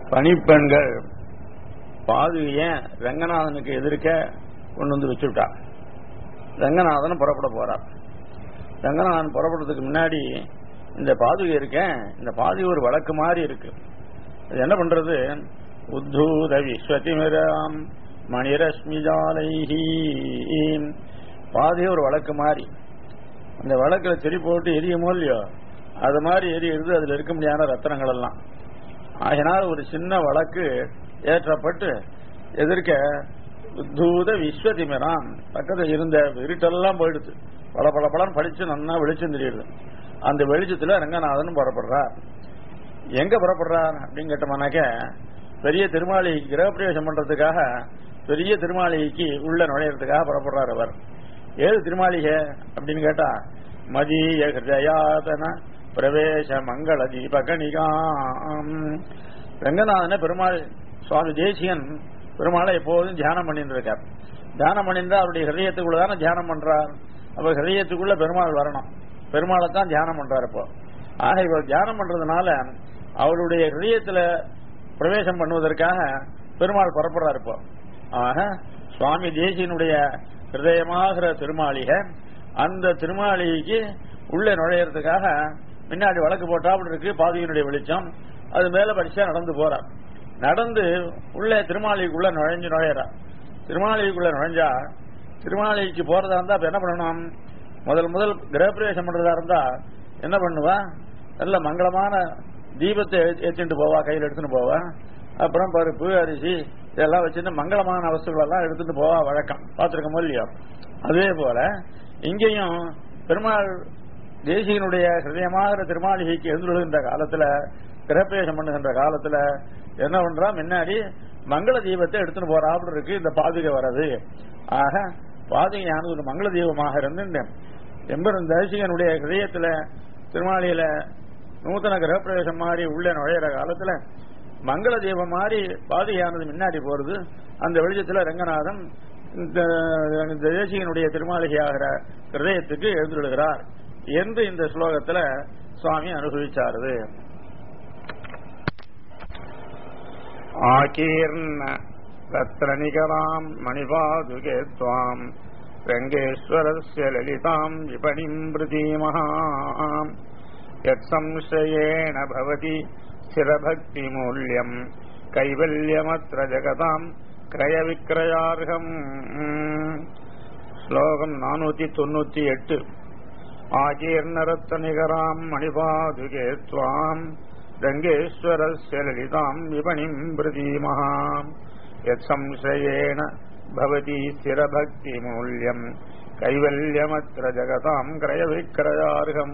பணிப்பெண்கள் பாதுகைய ரங்கநாதனுக்கு எதிர்க்க கொண்டு வந்து வச்சுட்டா ரங்கநாதன் புறப்பட போறார் ரங்கநாதன் புறப்படுறதுக்கு முன்னாடி இந்த பாதுகை இருக்கேன் இந்த பாதுகை ஒரு வழக்கு மாதிரி இருக்கு அது என்ன பண்றது உத்தூத விஸ்வதிமிராம் மணிரஸ்மிஜாலைஹி பாதுகை ஒரு வழக்கு மாதிரி அந்த வழக்குல செடி போட்டு எரியுமோ இல்லையோ அது மாதிரி எரியுது அதுல இருக்க முடியாத ரத்தனங்கள் எல்லாம் ஆகினால் ஒரு சின்ன வழக்கு ஏற்றப்பட்டு எதிர்க்க தூத விஸ்வதிமிராம் பக்கத்தில் இருந்த இருட்டெல்லாம் போயிடுது பல பல பலன் படிச்சு நன்னா வெளிச்சம் தெரியுது அந்த வெளிச்சத்துல ரங்கநாதன் புறப்படுறார் எங்க புறப்படுறார் அப்படின்னு கேட்டோம்னாக்க பெரிய திருமாளிகைக்கு கிரகப்பிரவேசம் பண்றதுக்காக பெரிய திருமாளிகைக்கு உள்ள நுழையறதுக்காக புறப்படுறார் அவர் ஏது திருமாளிகை அப்படின்னு கேட்டா மதிய ஹிருதயாதன பிரவேச மங்கள தீபகணிகாம் ரங்கநாதன பெருமாள் சுவாமி தேசியன் பெருமாளை எப்போதும் தியானம் பண்ணிட்டு இருக்கார் தியானம் பண்ணியிருந்தா அவருடைய ஹிரதயத்துக்குள்ள தானே தியானம் பண்றார் அப்ப ஹிரதயத்துக்குள்ள பெருமாள் வரணும் பெருமாளை தான் தியானம் பண்றார் இப்போ ஆக இவர் தியானம் பண்றதுனால அவருடைய ஹிரதயத்துல பிரவேசம் பண்ணுவதற்காக பெருமாள் புறப்படுறார் இப்போ ஆக சுவாமி தேசியனுடைய ஹிருதயமாகிற திருமாளிகை அந்த திருமாளிகைக்கு உள்ளே நுழையறதுக்காக முன்னாடி வழக்கு போட்டாப்புல இருக்கு பாதியினுடைய வெளிச்சம் அது மேல படிச்சா நடந்து போறார் நடந்து உள்ளே திருமாளிகைக்குள்ள நுழைஞ்சு நுழையிறார் திருமாளிகைக்குள்ள நுழைஞ்சா திருமாளிகைக்கு போறதா இருந்தா அப்ப என்ன பண்ணணும் முதல் முதல் கிரகப்பிரவேசம் பண்றதா இருந்தா என்ன பண்ணுவா நல்ல மங்களமான தீபத்தை ஏற்றிட்டு போவா கையில் எடுத்துட்டு போவா அப்புறம் பருப்பு அரிசி இதெல்லாம் வச்சுட்டு மங்களமான வஸ்துக்கள் எல்லாம் எடுத்துட்டு போவா வழக்கம் பார்த்துருக்க இல்லையோ அதே போல இங்கேயும் பெருமாள் தேசியனுடைய ஹிருதயமாகிற திருமாளிகைக்கு எழுந்துள்ள காலத்துல கிரகப்பிரவேசம் பண்ணுகின்ற காலத்துல என்ன பண்றா முன்னாடி மங்கள தீபத்தை எடுத்துட்டு போறாப்புல இருக்கு இந்த பாதுகை வர்றது ஆக பாதுகையானது ஒரு மங்கள தீபமாக இருந்து எம்பரும் தேசிகனுடைய ஹிருதயத்துல திருமாளியில நூத்தன கிரகப்பிரவேசம் மாதிரி உள்ள நுழையிற காலத்துல மங்கள தீபம் மாதிரி பாதுகையானது முன்னாடி போறது அந்த வெளிச்சத்துல ரங்கநாதன் இந்த தேசிகனுடைய திருமாளிகையாகிற ஹிருதயத்துக்கு எழுந்துள்ளார் என்று இந்த ஸ்லோகத்துல சுவாமி அனுபவிச்சாருது ஆகீர்ண ரத்ரநிகராம் மணிபாதுகே துவாம் ரங்கேஸ்வரஸ்ய லலிதாம் விபணிம் பிரதீமஹாம் யத்சம்சயேன பவதி ஸ்திரபக்திமூல்யம் கைவல்யமத்ர ஜகதாம் கிரய விக்கிரயார்கம் ஸ்லோகம் நானூத்தி தொண்ணூத்தி எட்டு ஆகீர்ணரத்னிகராம் மணிபாதுகே துவாம் ரங்கேஸ்வரஸ்ய லலிதாம் விபணிம் பிரதீமஹாம் யத்சம்சயேன பவதி ஸ்திரபக்திமூல்யம் கைவல்யமத்ர ஜகதாம் கிரய விக்கிரயார்கம்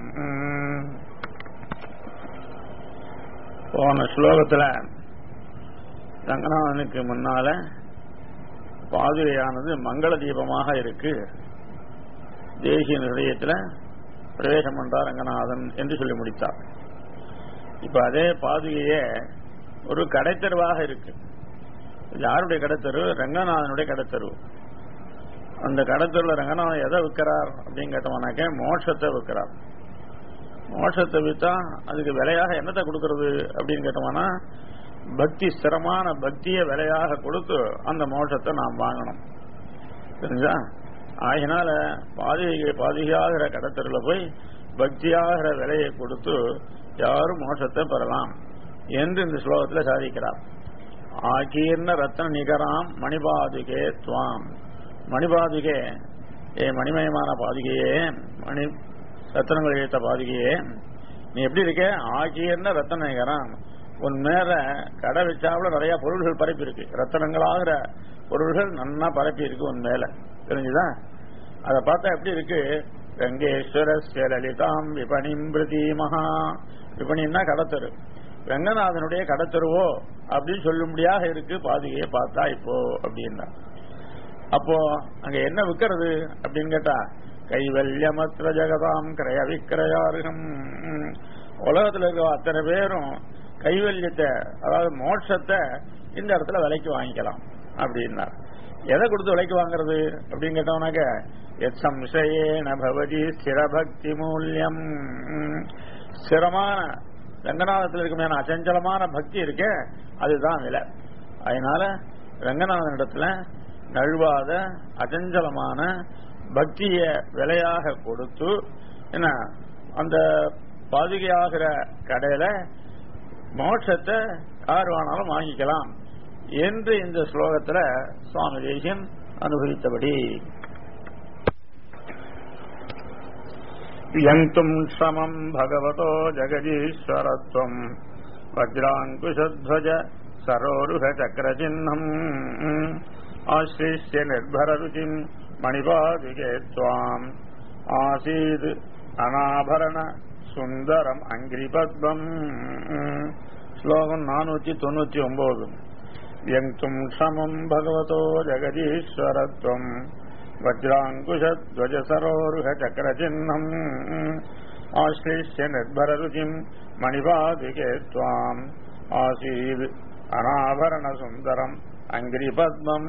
போன ஸ்லோகத்துல ரங்கநாதனுக்கு முன்னால பாதுகையானது மங்கள தீபமாக இருக்கு தேசிய நிலையத்துல பிரவேசம் பண்றார் ரங்கநாதன் என்று சொல்லி முடித்தார் இப்ப அதே பாதுகையே ஒரு கடைத்தருவாக இருக்கு யாருடைய கடைத்தரு ரங்கநாதனுடைய கடைத்தரு அந்த கடத்தூர்ல ரங்கநாதன் எதை விற்கிறார் அப்படின்னு கேட்டோம்னாக்க மோட்சத்தை விற்கிறார் மோட்சத்தை வித்தா அதுக்கு விலையாக என்னத்தை கொடுக்கறது அப்படின்னு கேட்டோம்னா பக்தி ஸ்திரமான பக்தியை விலையாக கொடுத்து அந்த மோட்சத்தை நாம் வாங்கணும் தெரிஞ்சா ஆகினால பாதிகை பாதிகாகிற கடத்தருல போய் பக்தியாகிற விலையை கொடுத்து யாரும் மோட்சத்தை பெறலாம் என்று இந்த ஸ்லோகத்துல சாதிக்கிறார் ஆகீர்ண ரத்ன நிகராம் மணிபாதுகே துவாம் மணிபாதுகே ஏ மணிமயமான பாதுகையே மணி ரத்தனங்கள் இழுத்த பாதுகையே நீ எப்படி இருக்க ஆகியர்ன ரத்தன நிகராம் உன் மேல கடை வச்சாவில நிறைய பொருள்கள் பரப்பி இருக்கு ரத்தனங்களாகிற பொருள்கள் நன்னா பரப்பி இருக்கு உன் மேல தெரிஞ்சுதா அதை பார்த்தா எப்படி இருக்கு ரங்கேஸ்வரஸ்ய லலிதாம் விபணிம் பிரதி மகா விபணின்னா கடத்தரு ரங்கநாதனுடைய கடத்தருவோ அப்படின்னு சொல்லும்படியாக இருக்கு பாதுகையை பார்த்தா இப்போ அப்படின்னா அப்போ அங்க என்ன விற்கிறது அப்படின்னு கேட்டா கைவல்யமற்ற ஜெகதாம் கிரய விக்கிரயாருகம் உலகத்துல இருக்க அத்தனை பேரும் கைவல்யத்தை அதாவது மோட்சத்தை இந்த இடத்துல விலைக்கு வாங்கிக்கலாம் அப்படின்னா எதை கொடுத்து விலைக்கு வாங்குறது அப்படின்னு கேட்டோம்னாக்க எத் சம்சயேன பவதி ஸ்திரபக்தி மூல்யம் ஸ்திரமான ரங்கநாதத்தில் இருக்குமான அச்சஞ்சலமான பக்தி இருக்கே அதுதான் விலை அதனால ரங்கநாதன் இடத்துல நழுவாத அச்சஞ்சலமான பக்திய விலையாக கொடுத்து என்ன அந்த பாதுகையாகிற கடையில மோட்சத்தை யார் வேணாலும் வாங்கிக்கலாம் என்று இந்த ஸ்லோகத்துல சுவாமி தேசியம் அனுபவித்தபடி யந்தும் சமம் பகவதோ ஜெகதீஸ்வரத்வம் வஜ்ராங்குஷத்வஜ சரோருக சக்கரச்சின்னம் ஆசிஷ்ய நிர்பரருச்சிம் மணிபாதிகே துவாம் ஆசீத் அனாபரண சுந்தரம் அங்கிரிபத்மம் ஸ்லோகம் நானூத்தி தொண்ணூத்தி ஒன்பது யங்கும் சமம் பகவதோ ஜெகதீஸ்வரத்வம் வஜ்ராங்குஷத்வஜசரோருக சக்கரச்சின்னம் ஆசிஷ்ய நிர்பரருச்சிம் மணிபாதிகே துவாம் ஆசீத் அனாபரண சுந்தரம் அங்கிரி பத்மம்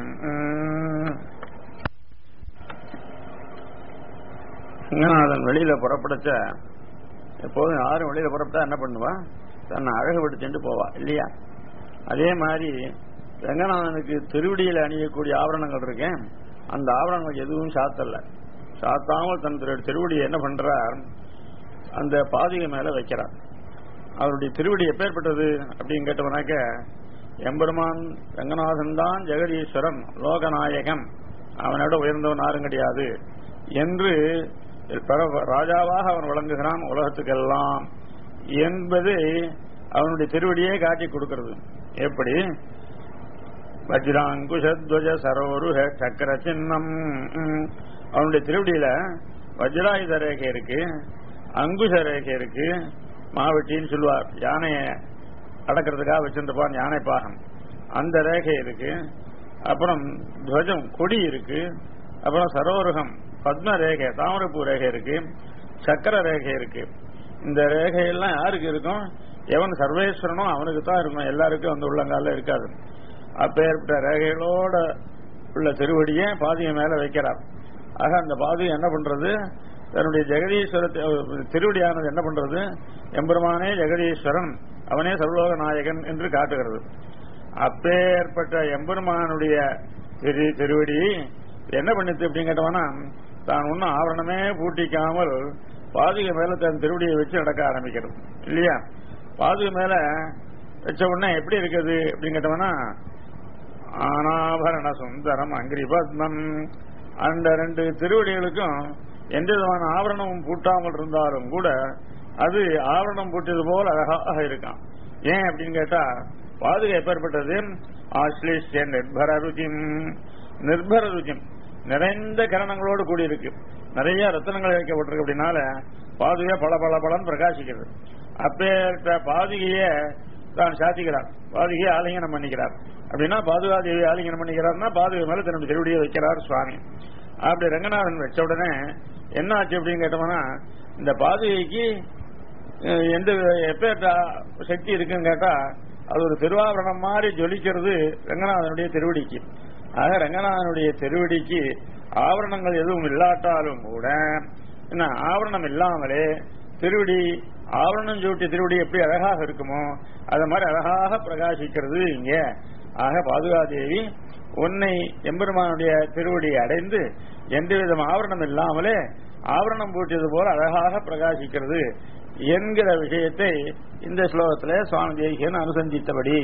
சிங்கநாதன் வெளியில புறப்படச்ச எப்போதும் யாரும் வெளியில புறப்பட்டா என்ன பண்ணுவா தன்னை அழகுபடுத்திட்டு போவா இல்லையா அதே மாதிரி ரங்கநாதனுக்கு திருவடியில் அணியக்கூடிய ஆபரணங்கள் இருக்கேன் அந்த ஆபரணங்கள் எதுவும் சாத்தல சாத்தாமல் தன் திருவடியை என்ன பண்றார் அந்த பாதிகை மேல வைக்கிறார் அவருடைய திருவடி எப்பேற்பட்டது அப்படின்னு கேட்டவனாக்க எம்பெருமான் ரங்கநாதன் தான் ஜெகதீஸ்வரன் லோகநாயகன் அவனோட உயர்ந்தவன் யாரும் கிடையாது என்று ராஜாவாக அவன் விளங்குகிறான் உலகத்துக்கெல்லாம் என்பது அவனுடைய திருவடியே காட்டி கொடுக்கிறது எப்படி வஜ்ராங்குஷத்வஜ சரோருக சக்கர சின்னம் அவனுடைய திருவடியில வஜ்ராயுத ரேகை இருக்கு அங்குஷ ரேகை இருக்கு மாவட்டின்னு சொல்லுவார் யானைய அடக்கிறதுக்காக வச்சிருப்பான் யானை பாகம் அந்த ரேகை இருக்கு அப்புறம் துவஜம் கொடி இருக்கு அப்புறம் சரோருகம் பத்ம ரேகை தாமரப்பூ ரேகை இருக்கு சக்கர ரேகை இருக்கு இந்த ரேகையெல்லாம் யாருக்கு இருக்கும் எவன் சர்வேஸ்வரனோ அவனுக்கு தான் இருக்கும் எல்லாருக்கும் அந்த உள்ளங்கால இருக்காது அப்பேற்பட்ட ரேகைகளோட உள்ள திருவடியை பாதியை மேல வைக்கிறார் ஆக அந்த பாதியை என்ன பண்றது தன்னுடைய ஜெகதீஸ்வர திருவடியானது என்ன பண்றது எம்பெருமானே ஜெகதீஸ்வரன் அவனே சர்வலோக நாயகன் என்று காட்டுகிறது அப்பேற்பட்ட எம்பெருமானுடைய திரு திருவடி என்ன பண்ணிச்சு அப்படின்னு கேட்டவனா தான் ஒன்னும் ஆவரணமே பூட்டிக்காமல் பாதுகை மேல தன் திருவடியை வச்சு நடக்க ஆரம்பிக்கிறது இல்லையா பாதுகை மேல வச்ச உடனே எப்படி இருக்குது அப்படின்னு கேட்டவனா ஆனாபரண சுந்தரம் அங்கிரி பத்மம் அந்த ரெண்டு திருவடிகளுக்கும் எந்த விதமான ஆவரணமும் பூட்டாமல் இருந்தாலும் கூட அது ஆவரணம் பூட்டியது போல் அழகாக இருக்கான் ஏன் அப்படின்னு கேட்டா பாதுகை எப்பேற்பட்டது ஆஸ்லேஷிய நிர்பர ருச்சிம் நிர்பர ருச்சிம் நிறைந்த கரணங்களோடு கூடியிருக்கு நிறைய ரத்தனங்கள் வைக்கப்பட்டிருக்கு அப்படின்னால பாதுகை பல பல பலன் பிரகாசிக்கிறது அப்பேற்ற பாதுகையை தான் சாத்திக்கிறார் பாதுகையை ஆலிங்கனம் பண்ணிக்கிறார் அப்படின்னா பாதுகாதேவி ஆலிங்கனம் பண்ணிக்கிறார்னா பாதுகை மேல தன்னுடைய திருவடியை வைக்கிறார் சுவாமி அப்படி ரங்கநாதன் வச்ச உடனே என்ன ஆச்சு அப்படின்னு கேட்டோம்னா இந்த பாதுகைக்கு எந்த எப்பேற்ற சக்தி இருக்குன்னு கேட்டா அது ஒரு திருவாபரணம் மாதிரி ஜொலிக்கிறது ரங்கநாதனுடைய திருவடிக்கு ஆக ரங்கநாதனுடைய திருவடிக்கு ஆவரணங்கள் எதுவும் இல்லாட்டாலும் கூட என்ன ஆவரணம் இல்லாமலே திருவடி ஆவரணம் சூட்டிய திருவடி எப்படி அழகாக இருக்குமோ அது மாதிரி அழகாக பிரகாசிக்கிறது இங்க ஆக பாதுகாதேவி உன்னை எம்பெருமானுடைய திருவடியை அடைந்து எந்த விதம் ஆவரணம் இல்லாமலே ஆவரணம் பூட்டியது போல அழகாக பிரகாசிக்கிறது என்கிற விஷயத்தை இந்த ஸ்லோகத்திலே சுவாமி தேசிகன் அனுசந்தித்தபடி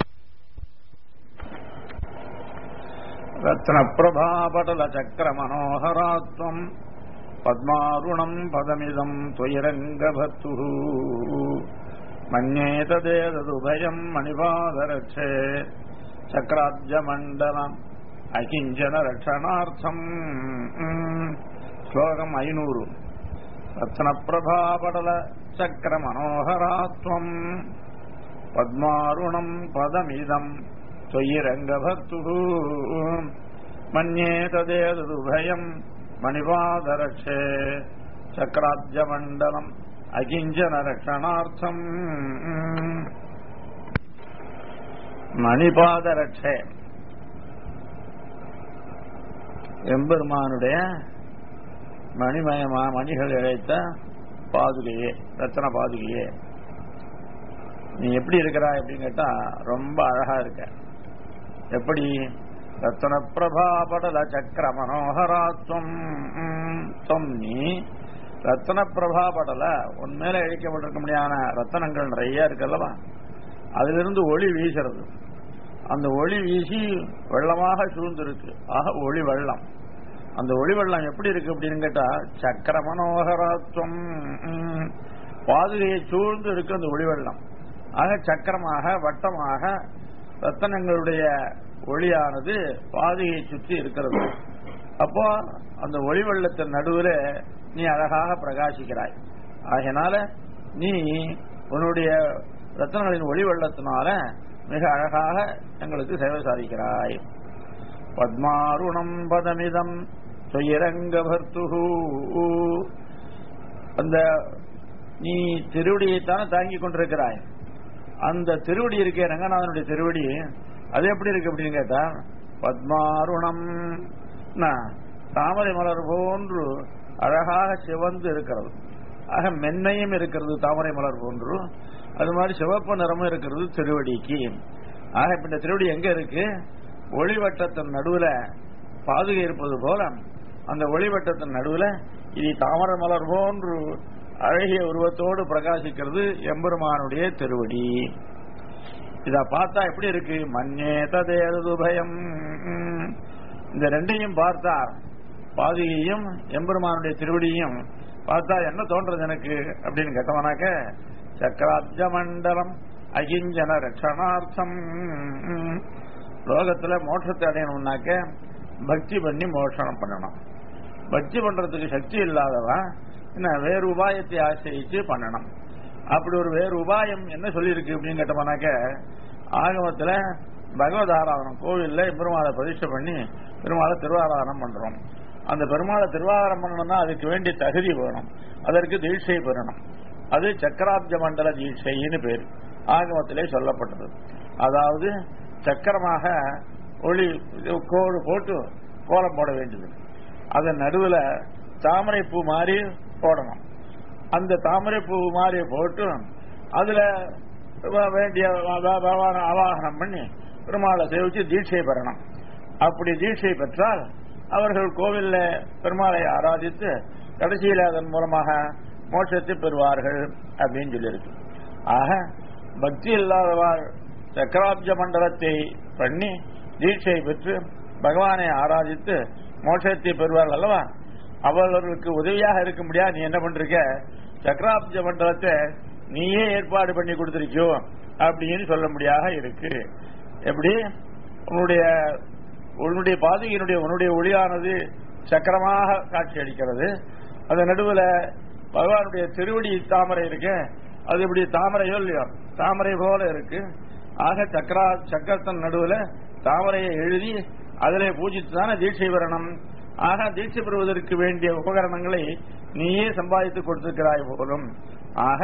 ரத்ன பிரபாபடல சக்கர மனோகராத்வம் பத்மாருணம் பதமிதம் துயரங்கபத்து மன்யேததேததுபயம் மணிபாதரட்சே சக்கராப்ஜமண்டலம் அகிஞ்சன ரட்சணார்த்தம் ஸ்லோகம் ஐநூறு ரத்னபிரபாபடல சக்கர மனோகராத்வம் பத்மாருணம் பதமிதம் त्वयिरङ्गभर्तुः मन्ये तदेतदुभयम् मणिपादरक्षे चक्राब्जमण्डलम् अकिञ्चन रक्षणार्थम् மணிபாதரட்சை எம்பெருமானுடைய மணிமயமா மணிகள் இழைத்த பாதுகையே ரத்தன பாதுகையே நீ எப்படி இருக்கிறாய் அப்படின்னு கேட்டா ரொம்ப அழகா இருக்க எப்படி ரத்தன பிரபாபடல சக்கர மனோகராத்வம் தொம் நீ ரத்தன பிரபாபடல உன் மேல இழைக்கப்பட்டிருக்க முடியாத ரத்தனங்கள் நிறைய இருக்குல்லவா அதிலிருந்து ஒளி வீசுறது அந்த ஒளி வீசி வெள்ளமாக சூழ்ந்திருக்கு ஆக ஒளி வெள்ளம் அந்த ஒளி வெள்ளம் எப்படி இருக்கு அப்படின்னு கேட்டா சக்கர மனோகரத்துவம் பாதுகையை சூழ்ந்து இருக்கு அந்த ஒளி வெள்ளம் ஆக சக்கரமாக வட்டமாக ரத்தனங்களுடைய ஒளியானது பாதுகையை சுற்றி இருக்கிறது அப்போ அந்த ஒளி வெள்ளத்தின் நடுவில் நீ அழகாக பிரகாசிக்கிறாய் ஆகையினால நீ உன்னுடைய ரத்தனங்களின் ஒளி வெள்ளத்தினால மிக அழகாக எங்களுக்கு சேவை சாதிக்கிறாய் பத்மாருணம் பதமிதம் துயரங்கபர்த்துகு அந்த நீ திருவடியைத்தானே தாங்கி கொண்டிருக்கிறாய் அந்த திருவடி இருக்கே ரங்கநாதனுடைய திருவடி அது எப்படி இருக்கு அப்படின்னு கேட்டா பத்மாருணம் தாமரை மலர் போன்று அழகாக சிவந்து இருக்கிறது ஆக மென்மையும் இருக்கிறது தாமரை மலர் போன்று அது மாதிரி சிவப்பு நிறமும் இருக்கிறது திருவடிக்கு ஆக இப்ப இந்த திருவடி எங்க இருக்கு ஒளிவட்டத்தின் நடுவுல பாதுகை இருப்பது போல அந்த ஒளிவட்டத்தின் நடுவுல இது தாமரை மலர் போன்று அழகிய உருவத்தோடு பிரகாசிக்கிறது எம்பெருமானுடைய திருவடி இத பார்த்தா எப்படி இருக்கு மண்ணே ததேது பயம் இந்த ரெண்டையும் பார்த்தா பாதுகையும் எம்பெருமானுடைய திருவடியும் பார்த்தா என்ன தோன்றது எனக்கு அப்படின்னு கேட்டவனாக்க சக்கராப்ஜ மண்டலம் அகிஞ்சன ரட்சணார்த்தம் லோகத்துல மோட்சத்தை அடையணும்னாக்க பக்தி பண்ணி மோஷனம் பண்ணணும் பக்தி பண்றதுக்கு சக்தி இல்லாதவன் என்ன வேறு உபாயத்தை ஆசிரிச்சு பண்ணணும் அப்படி ஒரு வேறு உபாயம் என்ன சொல்லியிருக்கு அப்படின்னு கேட்டோம்னாக்க ஆகமத்துல பகவத் ஆராதனம் கோவில்ல பெருமாளை பிரதிஷ்டை பண்ணி பெருமாளை திருவாராதனம் பண்றோம் அந்த பெருமாளை திருவாராதனம் பண்ணணும்னா அதுக்கு வேண்டிய தகுதி வேணும் அதற்கு தீட்சை பெறணும் அது சக்கராப்ஜ மண்டல தீட்சைன்னு பேர் ஆகமத்திலே சொல்லப்பட்டது அதாவது சக்கரமாக ஒளி கோடு போட்டு கோலம் போட வேண்டியது அதன் நடுவுல தாமரை பூ மாதிரி போடணும் அந்த தாமரை பூ மாதிரி போட்டு அதுல வேண்டிய பகவான ஆவாகனம் பண்ணி பெருமாளை சேவிச்சு தீட்சை பெறணும் அப்படி தீட்சை பெற்றால் அவர்கள் கோவில்ல பெருமாளை ஆராதித்து கடைசியில் அதன் மூலமாக மோட்சத்தை பெறுவார்கள் அப்படின்னு சொல்லியிருக்கு ஆக பக்தி இல்லாதவாள் சக்கராப்ஜ மண்டலத்தை பண்ணி தீட்சை பெற்று பகவானை ஆராதித்து மோட்சத்தை பெறுவார்கள் அல்லவா அவர்களுக்கு உதவியாக இருக்க முடியாது நீ என்ன பண்றிருக்க சக்கராப்ஜ மண்டலத்தை நீயே ஏற்பாடு பண்ணி கொடுத்திருக்கியோ அப்படின்னு சொல்ல முடியாக இருக்கு எப்படி உன்னுடைய உன்னுடைய பாதுகையினுடைய உன்னுடைய ஒளியானது சக்கரமாக காட்சி அளிக்கிறது அந்த நடுவில் பகவானுடைய திருவடி தாமரை இருக்கு அது இப்படி தாமரையோ இல்லையோ தாமரை போல இருக்கு ஆக சக்கரா சக்கரத்தின் நடுவில் தாமரையை எழுதி அதிலே பூஜித்து தானே தீட்சை பெறணும் ஆக தீட்சை பெறுவதற்கு வேண்டிய உபகரணங்களை நீயே சம்பாதித்து கொடுத்திருக்கிறாய் போலும் ஆக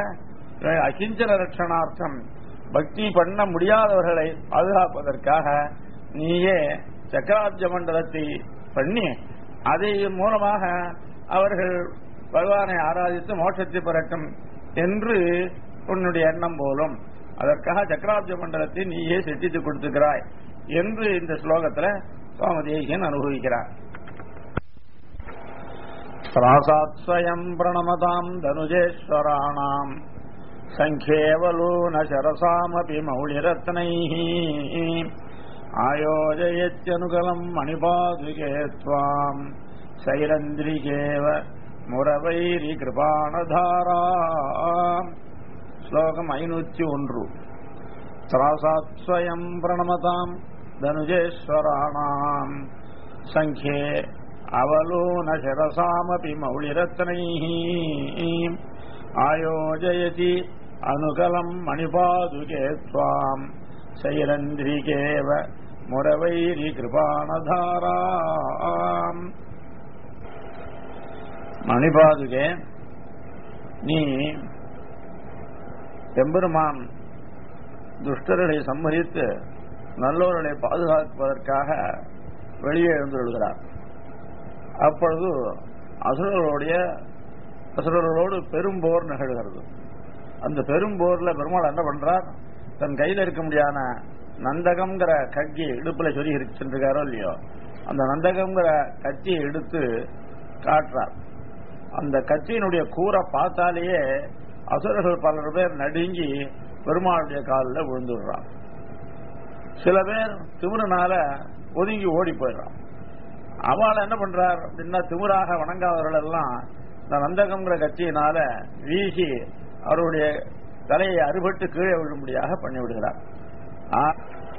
அகிஞ்சன ரட்சணார்த்தம் பக்தி பண்ண முடியாதவர்களை பாதுகாப்பதற்காக நீயே சக்கராப்ஜ மண்டலத்தை பண்ணி அதை மூலமாக அவர்கள் பகவானை ஆராதித்து மோட்சத்தை பெறட்டும் என்று உன்னுடைய எண்ணம் போலும் அதற்காக சக்கராப்ஜ மண்டலத்தை நீயே செட்டித்து கொடுத்துக்கிறாய் என்று இந்த ஸ்லோகத்துல சுவாமதேசன் அனுபவிக்கிறார் பிராசாத் ஸ்வயம் பிரணமதாம் தனுஜேஸ்வராணாம் சங்கேவலூன சரசாமபி மௌளிரத்னைः ஆயோஜயத்யனுகலம் மணிபாதுகே त्वाम् சைரந்திரிகேவ முரவைரி கிருபாணதாரா ஸ்லோகம் ஐநூற்றி ஒன்று திராசாத் ஸ்வயம் பிரணமதாம் தனுஜேஸ்வராணாம் சங்கே அவலோன சிரசாமபி மௌளிரத்னைः ஆயோஜயதி அனுகலம் மணிபாதுகே त्वाम् சைரந்திரிகேவ முரவைரி கிருபாணதாரா மணிபாதுகே நீ எம்பெருமான் துஷ்டர்களை சம்மதித்து நல்லோர்களை பாதுகாப்பதற்காக வெளியே எழுந்துள்ளார் அப்பொழுது அசுரர்களுடைய அசுரர்களோடு பெரும் போர் நிகழ்கிறது அந்த பெரும் போர்ல பெருமாள் என்ன பண்றார் தன் கையில இருக்க முடியாத நந்தகம்ங்கிற கக்கி இடுப்புல சொல்லி சென்றிருக்காரோ இல்லையோ அந்த நந்தகம்ங்கிற கத்தியை எடுத்து காட்டுறார் அந்த கத்தியினுடைய கூரை பார்த்தாலேயே அசுரர்கள் பலர் பேர் நடுங்கி பெருமாளுடைய காலில் விழுந்துடுறான் சில பேர் திமிருனால ஒதுங்கி ஓடி போயிடுறான் அவள் என்ன பண்றார் அப்படின்னா திமிராக வணங்காதவர்கள் எல்லாம் இந்த நந்தகம்ங்கிற கட்சியினால வீசி அவருடைய தலையை அறுபட்டு கீழே விழும்படியாக பண்ணி விடுகிறார் ஆ-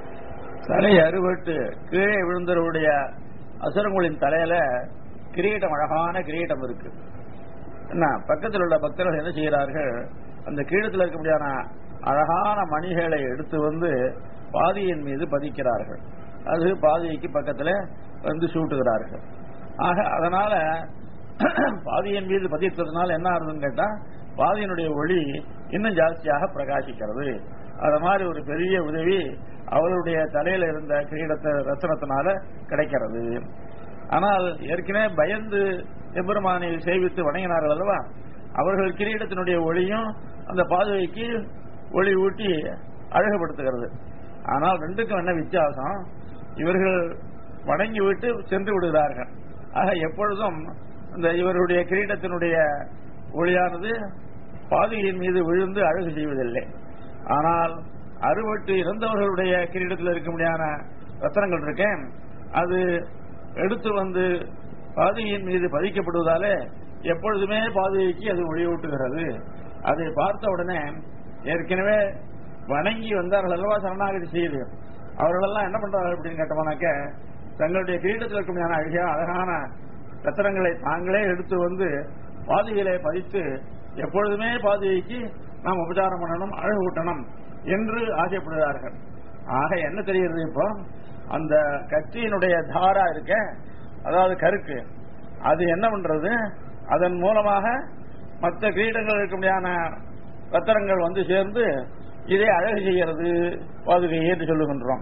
தலையை அறுபட்டு கீழே விழுந்தவருடைய அசுரங்களின் தலையில கிரீட்டம் அழகான கிரீட்டம் இருக்கு என்ன பக்கத்தில் உள்ள பக்தர்கள் என்ன செய்கிறார்கள் அந்த கீழத்தில் இருக்க முடியாத அழகான மணிகளை எடுத்து வந்து பாதியின் மீது பதிக்கிறார்கள் அது பாதிக்கு பக்கத்துல வந்து சூட்டுகிறார்கள் ஆக அதனால பாதியின் மீது பதித்ததுனால என்ன ஆகுதுன்னு கேட்டா பாதியினுடைய ஒளி இன்னும் ஜாஸ்தியாக பிரகாசிக்கிறது அது மாதிரி ஒரு பெரிய உதவி அவளுடைய தலையில இருந்த கிரீடத்தை ரத்தனத்தினால கிடைக்கிறது ஆனால் ஏற்கனவே பயந்து எம்பெருமானை சேவித்து வணங்கினார்கள் அல்லவா அவர்கள் கிரீடத்தினுடைய ஒளியும் அந்த பாதுகைக்கு ஒளி ஊட்டி அழகுபடுத்துகிறது ஆனால் ரெண்டுக்கும் என்ன வித்தியாசம் இவர்கள் வணங்கி விட்டு சென்று விடுகிறார்கள் ஆக எப்பொழுதும் இந்த இவருடைய கிரீடத்தினுடைய ஒளியானது பாதுகையின் மீது விழுந்து அழகு செய்வதில்லை ஆனால் அறுபட்டு இறந்தவர்களுடைய கிரீடத்தில் இருக்க முடியாத ரத்தனங்கள் இருக்கேன் அது எடுத்து வந்து பாதுகையின் மீது பதிக்கப்படுவதாலே எப்பொழுதுமே பாதுகைக்கு அது ஒளியூட்டுகிறது அதை பார்த்த உடனே ஏற்கனவே வணங்கி வந்தார்கள் அல்லவா சரணாகதி செய்து அவர்களெல்லாம் என்ன பண்றார்கள் அப்படின்னு கேட்டோம்னாக்க தங்களுடைய கிரீடத்தில் இருக்க முடியாத அழகிய அழகான ரத்தனங்களை தாங்களே எடுத்து வந்து பாதுகையிலே பதித்து எப்பொழுதுமே பாதுகைக்கு நாம் உபச்சாரம் பண்ணணும் அழகு ஊட்டணும் என்று ஆசைப்படுகிறார்கள் ஆக என்ன தெரிகிறது இப்போ அந்த கத்தியினுடைய தாரா இருக்க அதாவது கருக்கு அது என்ன பண்றது அதன் மூலமாக மற்ற கிரீடங்கள் இருக்க முடியாத ரத்தனங்கள் வந்து சேர்ந்து இதை அழகு செய்கிறது பாதுகை என்று சொல்லுகின்றோம்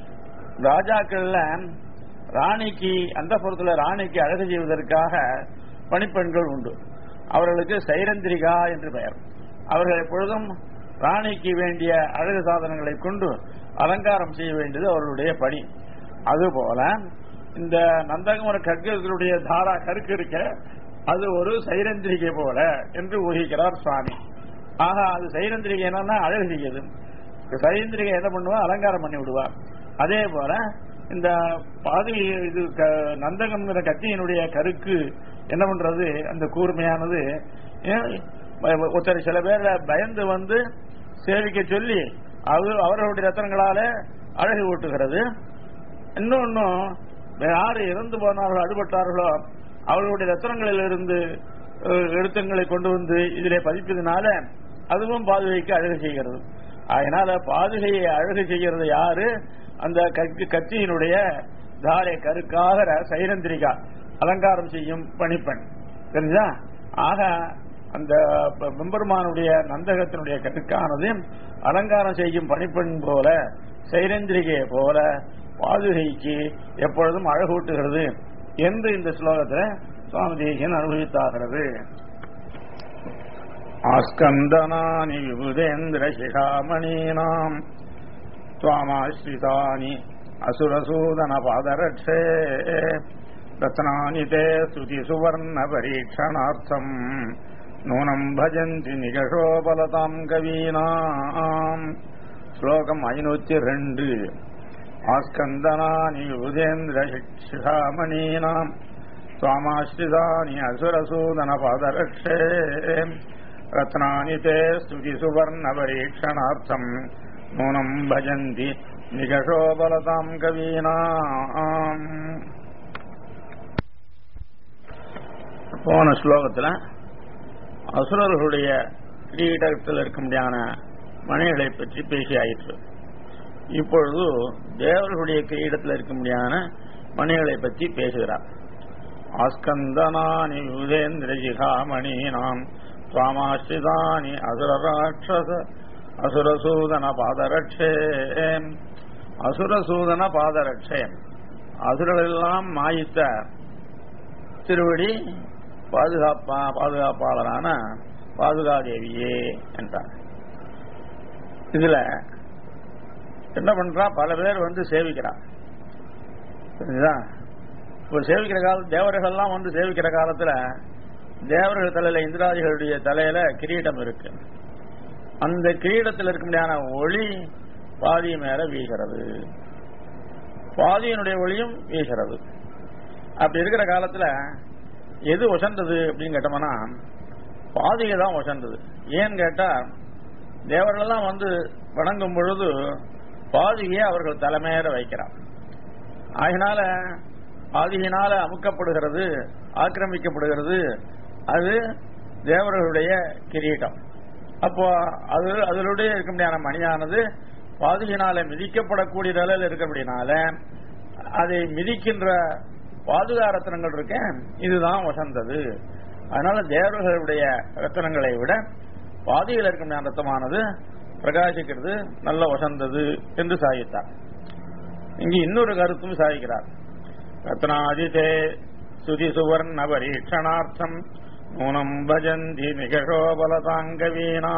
ராஜாக்கள்ல ராணிக்கு அந்த புறத்துல ராணிக்கு அழகு செய்வதற்காக பணிப்பெண்கள் உண்டு அவர்களுக்கு சைரந்திரிகா என்று பெயர் அவர்கள் எப்பொழுதும் ராணிக்கு வேண்டிய அழகு சாதனங்களை கொண்டு அலங்காரம் செய்ய வேண்டியது அவர்களுடைய பணி அதுபோல இந்த நந்தகுமர கற்களுடைய தாரா கருக்கு இருக்க அது ஒரு சைரந்திரிகை போல என்று ஊகிக்கிறார் சுவாமி ஆக அது சைரந்திரிகை என்னன்னா அழகு செய்யுது சைரந்திரிகை என்ன பண்ணுவா அலங்காரம் பண்ணி விடுவா அதே போல இந்த பாதி இது க- நந்தகம்ங்கிற கத்தியினுடைய கருக்கு என்ன பண்றது அந்த கூர்மையானது ஏன், ஒருத்தர் சில பேர் பயந்து வந்து சேவிக்க சொல்லி அது அவர்களுடைய ரத்தனங்களால அழகு ஊட்டுகிறது இன்னொன்னும் யாரு இறந்து போனார்களோ அடிபட்டார்களோ அவர்களுடைய ரத்தனங்களிலிருந்து அஹ், எழுத்துங்களை கொண்டு வந்து இதிலே பதிப்பதனால அதுவும் பாதுகைக்கு அழகு செய்கிறது அதனால பாதுகையை அழகு செய்கிறது யாரு அந்த கக்கு கத்தியினுடைய தாரை கருக்காக சைரந்திரிகா அலங்காரம் செய்யும் பணிப்பெண் தெரிஞ்சா ஆக அந்த ப- பெம்பெருமானுடைய நந்தகத்தினுடைய கருக்கானது அலங்காரம் செய்யும் பணிப்பெண் போல சைரந்திரிகையை போல பாதுகைக்கு எப்பொழுதும் அழகூட்டுகிறது என்று இந்த ஸ்லோகத்தில் சுவாமி தேசியன் அனுபவித்தாகிறது ஆஸ்கந்தனானி விபுதேந்திர சிகாமணீனாம் त्वामाश्रितानि असुरसूदन पादरक्षे रत्नानि ते स्तुतिसुवर्णपरीक्षणार्थम् नूनम् भजन्ति निकषोपलताम् कवीनाम् श्लोकम् ऐनूति ரெண்டு ஆஸ்கந்தனானி விபுதேந்திர சிகாமணீனாம் त्वामाश्रितानि असुरसूदन पादरक्षे रत्नानि ते स्तुतिसुवर्णपरीक्षणार्थम् நூனம் பஜந்தி நிகஷோபலதாம் கவீனாம் போன ஸ்லோகத்தில் அசுரர்களுடைய கிரீடத்தில் இருக்க முடியாத மணிகளை பற்றி பேசி ஆயிற்று இப்பொழுது தேவர்களுடைய கிரீடத்தில் இருக்க முடியாத மணிகளை பற்றி பேசுகிறார் ஆஸ்கந்தனானி யுதேந்திர சிகாமணீனாம் சுவாமாஸ்ரிதானி அசுரராட்சச அசுரசூதன பாதரட்சே அசுரசூதன பாதரட்சே அசுரர்களெல்லாம் மாயித்த திருவடி பாதுகாப்பா பாதுகாப்பாளரான பாதுகாதேவியே என்றார் இதுல என்ன பண்றா பல பேர் வந்து சேவிக்கிறான் புரியுதா இப்போ சேவிக்கிற காலம் தேவர்கள்லாம் வந்து சேவிக்கிற காலத்துல தேவர்கள் தலையில இந்திராதிகளுடைய தலையில கிரீடம் இருக்கு அந்த கிரீடத்தில் இருக்க முடியாத ஒளி பாதி மேல வீசுறது பாதியினுடைய ஒளியும் வீசுறது அப்படி இருக்கிற காலத்துல எது உசந்தது அப்படின்னு கேட்டோம்னா பாதிகை தான் உசந்தது ஏன்னு கேட்டா தேவர்களெல்லாம் வந்து வணங்கும் பொழுது பாதிகையை அவர்கள் தலைமையேற வைக்கிறார் ஆகினால பாதியினால அமுக்கப்படுகிறது ஆக்கிரமிக்கப்படுகிறது அது தேவர்களுடைய கிரீடம் அப்போ அது அதனுடைய இருக்க முடியாத மணியானது பாதியினால மிதிக்கப்படக்கூடிய நிலையில் இருக்கிறபடினால அதை மிதிக்கின்ற பாதுகா ரத்தனங்கள் இருக்க இதுதான் வசந்தது அதனால தேவர்களுடைய ரத்தனங்களை விட பாதியில் இருக்கும் ரத்தமானது பிரகாசிக்கிறது நல்ல வசந்தது என்று சாதித்தார் இங்கு இன்னொரு கருத்தும் சாதிக்கிறார் ரத்னாதிதே சுதி சுவர்ண பரீட்சணார்த்தம் நூனம் பஜந்தி நிகழோபலதாங்க வீணா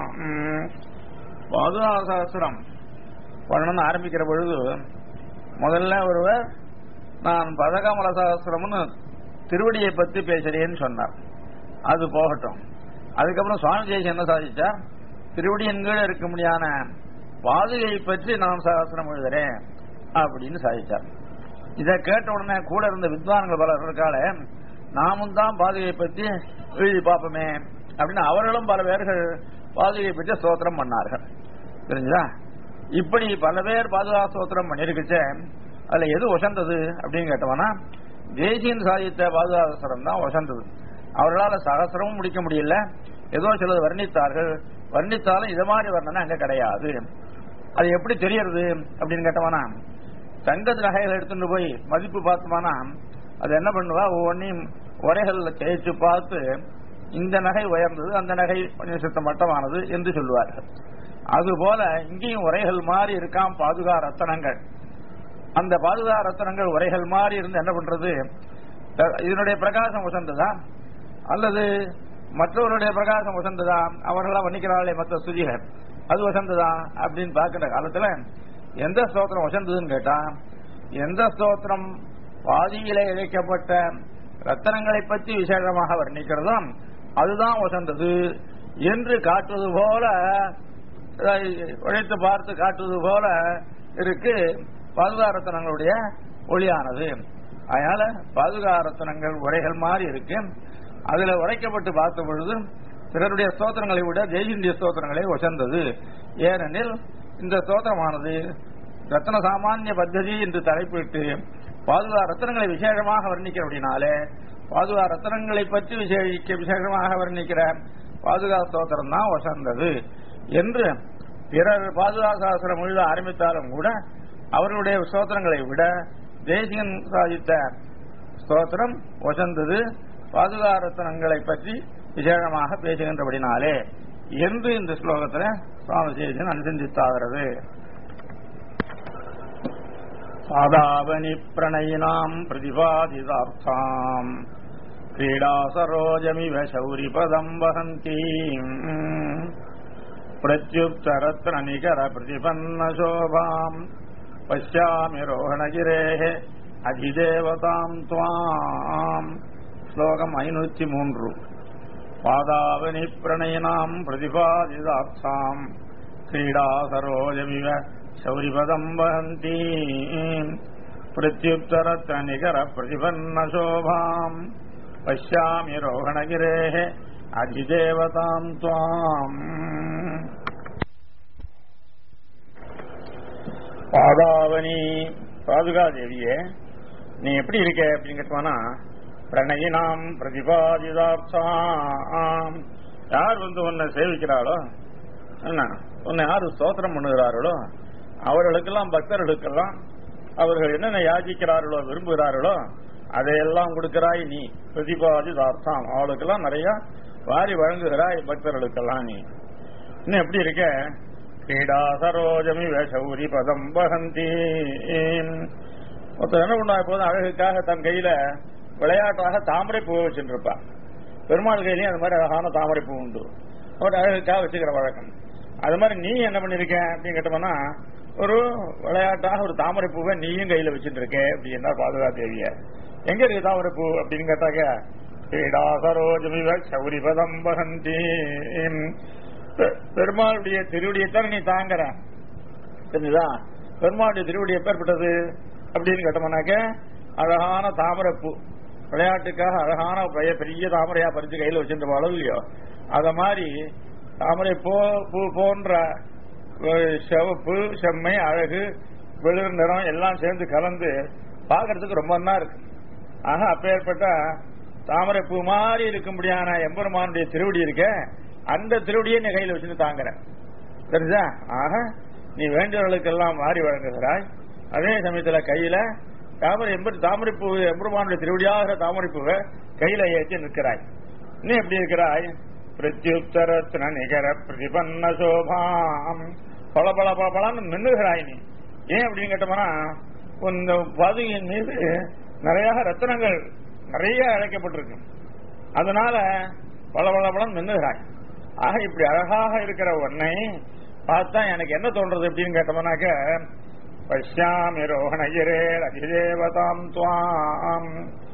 பாதுகாசாஸ்திரம் பண்ணணும்னு ஆரம்பிக்கிற பொழுது முதல்ல ஒருவர் நான் பதகமல சாஸ்திரம்னு திருவடியை பத்தி பேசுறேன்னு சொன்னார் அது போகட்டும் அதுக்கப்புறம் சுவாமி தேசி என்ன சாதிச்சா திருவடியின் கீழே இருக்க முடியாத பாதுகையை பற்றி நான் சாஸ்திரம் எழுதுறேன் அப்படின்னு சாதிச்சார் இதை கேட்ட உடனே கூட இருந்த வித்வான்கள் பலர் இருக்கால நாமும் தான் பாதுகையை பற்றி எழுதி பார்ப்போமே அப்படின்னு அவர்களும் பல பேர்கள் பாதுகையை பற்றி ஸ்தோத்திரம் பண்ணார்கள் தெரிஞ்சுதா இப்படி பல பேர் பாதுகா ஸ்தோத்திரம் பண்ணிருக்குச்சே அதுல எது வசந்தது அப்படின்னு கேட்டவனா தேசியன் சாதித்த பாதுகாசரம் தான் வசந்தது அவர்களால் சகசிரமும் முடிக்க முடியல ஏதோ சிலது வர்ணித்தார்கள் வர்ணித்தாலும் இது மாதிரி வர்ணனை அங்க கிடையாது அது எப்படி தெரியறது அப்படின்னு கேட்டவனா தங்கத்து நகைகளை எடுத்துட்டு போய் மதிப்பு பார்த்தோம்னா அது என்ன பண்ணுவா ஒவ்வொன்றையும் உரைகள்ல தேய்ச்சு பார்த்து இந்த நகை உயர்ந்தது அந்த நகை கொஞ்சம் சித்த மட்டமானது என்று சொல்லுவார்கள் அதுபோல இங்கேயும் உரைகள் மாறி இருக்காம் பாதுகா ரத்தனங்கள் அந்த பாதுகா ரத்தனங்கள் உரைகள் மாறி இருந்து என்ன பண்றது இதனுடைய பிரகாசம் உசந்ததா அல்லது மற்றவருடைய பிரகாசம் உசந்ததா அவர்களாம் வர்ணிக்கிறார்களே மற்ற சுதிகள் அது வசந்ததா அப்படின்னு பார்க்கிற காலத்துல எந்த ஸ்தோத்திரம் வசந்ததுன்னு கேட்டா எந்த ஸ்தோத்திரம் பாதியில இழைக்கப்பட்ட ரத்தனங்களை பற்றி விசேஷமாக வர்ணிக்கிறதோ அதுதான் வசந்தது என்று காட்டுவது போல உழைத்து பார்த்து காட்டுவது போல இருக்கு பாதுகா ரத்தனங்களுடைய ஒளியானது அதனால பாதுகா ரத்தனங்கள் உரைகள் மாறி இருக்கு அதுல உரைக்கப்பட்டு பார்த்த பொழுது பிறருடைய ஸ்தோத்திரங்களை விட ஜெயிந்திய ஸ்தோத்திரங்களே உசந்தது ஏனெனில் இந்த ஸ்தோத்திரமானது ரத்ன சாமானிய பத்ததி என்று தலைப்பிட்டு பாதுகா ரத்தனங்களை விசேஷமாக வர்ணிக்கிறபடினாலே பாதுகா ரத்தனங்களை பற்றி விசேஷிக்க விசேஷமாக வர்ணிக்கிற பாதுகா ஸ்தோத்திரம் தான் வசந்தது என்று பிறர் பாதுகா சாஸ்திரம் எழுத ஆரம்பித்தாலும் கூட அவர்களுடைய ஸ்தோத்திரங்களை விட தேசியன் சாதித்த ஸ்தோத்திரம் வசந்தது பாதுகா ரத்தனங்களை பற்றி விசேஷமாக பேசுகின்றபடினாலே என்று இந்த ஸ்லோகத்தில் சுவாமி சேதன் அனுசந்தித்தாகிறது சாதாவனி பிரணயினாம் பிரதிபாதிதார்த்தாம் क्रीडा सरोजमिव शौरिपदम् वहन्तीम् प्रत्युत्तरत्ननिकरप्रतिपन्नशोभाम् पश्यामि रोहणगिरेः अधिदेवताम् त्वाम् श्लोकम् ऐनूति मूன்று पादावनि प्रणयिनाम् प्रतिपादितार्थाम् क्रीडा सरोजमिव शौरिपदम् वहन्ती प्रत्युत्तरत्ननिकरप्रतिपन्नशोभाम् पश्यामि रोहणगिरेः அதிதேவதாம் துவாம் பாதாவணி பாதுகா தேவியே நீ எப்படி இருக்க அப்படின்னு கேட்டோம்னா பிரணயினாம் பிரதிபாதிதார்த்தாம் யார் வந்து உன்னை சேவிக்கிறாளோ என்ன உன்னை யார் ஸ்தோத்திரம் பண்ணுகிறார்களோ அவர்களுக்கெல்லாம் பக்தர்களுக்கெல்லாம் அவர்கள் என்னென்ன யாசிக்கிறார்களோ விரும்புகிறார்களோ அதையெல்லாம் கொடுக்கிறாய் நீ பிரதிபாதிதார்த்தம் அவளுக்கெல்லாம் நிறைய வாரி வழங்குகிறாய் பக்தர்களுக்கெல்லாம் நீ இன்னும் எப்படி இருக்க கிரீடா சரோஜமி சௌரி பதம் வகந்தி ஒருத்தர் என்ன பண்ணுவா எப்போதும் அழகுக்காக தன் கையில விளையாட்டாக தாமரை பூ வச்சுருப்பான் பெருமாள் கையிலையும் அது மாதிரி அழகான தாமரை பூ உண்டு ஒரு அழகுக்காக வச்சுக்கிற வழக்கம் அது மாதிரி நீ என்ன பண்ணிருக்க அப்படின்னு கேட்டோம்னா ஒரு விளையாட்டாக ஒரு தாமரை பூவை நீயும் கையில வச்சுட்டு இருக்க அப்படின்னா பாதுகா தேவிய எங்க இருக்கு தாமரை பூ அப்படின்னு கேட்டாக்க பீடாசரோஜமிவ சௌரிபதம் வகந்தி பெ- பெருமாளுடைய திருவடியைத்தான் நீ தாங்குற தெரிஞ்சுதா பெருமாளுடைய திருவடி எப்பேற்பட்டது அப்படின்னு கேட்டோம்னாக்க அழகான தாமரைப்பூ விளையாட்டுக்காக அழகான பெரிய- பெரிய தாமரையா பறிச்சு கையில வச்சிருந்த அளவு இல்லையோ அத மாதிரி தாமரை பூ பூ போன்ற அஹ், சிவப்பு செம்மை அழகு வெளிர் நிறம் எல்லாம் சேர்ந்து கலந்து பார்க்கறதுக்கு ரொம்ப நல்லா இருக்கு ஆக அப்பேற்பட்ட தாமரை பூ மாதிரி இருக்கும்படியான எம்பெருமானுடைய திருவடி இருக்க அந்த திருவடியை நீ கையில வச்சுட்டு தாங்குற தெரிஞ்சா ஆக நீ வேண்டியவர்களுக்கெல்லாம் மாறி வழங்குகிறாய் அதே சமயத்துல கையில தாமரை எம்பர் தாமரை பூ எம்பெருமானுடைய திருவடியாக தாமரை பூவை கையில ஏற்றி நிற்கிறாய் நீ எப்படி இருக்கிறாய் பிரத்யுத்தரத்ன நிகர பிரதிபன்ன சோபாம் பல பல பல பலன்னு மின்னுகிறாய் நீ ஏன் அப்படின்னு கேட்டோம்னா இந்த பாதுகையின் மீது நிறைய ரத்தனங்கள் நிறைய அழைக்கப்பட்டிருக்கு அதனால பல பல பலம் மின்னுகிறாய் ஆக இப்படி அழகாக இருக்கிற உன்னை பார்த்தா எனக்கு என்ன தோன்றது அப்படின்னு கேட்டோம்னாக்க பஷ்யாமி ரோஹணகிரே அதிதேவதாம் துவாம்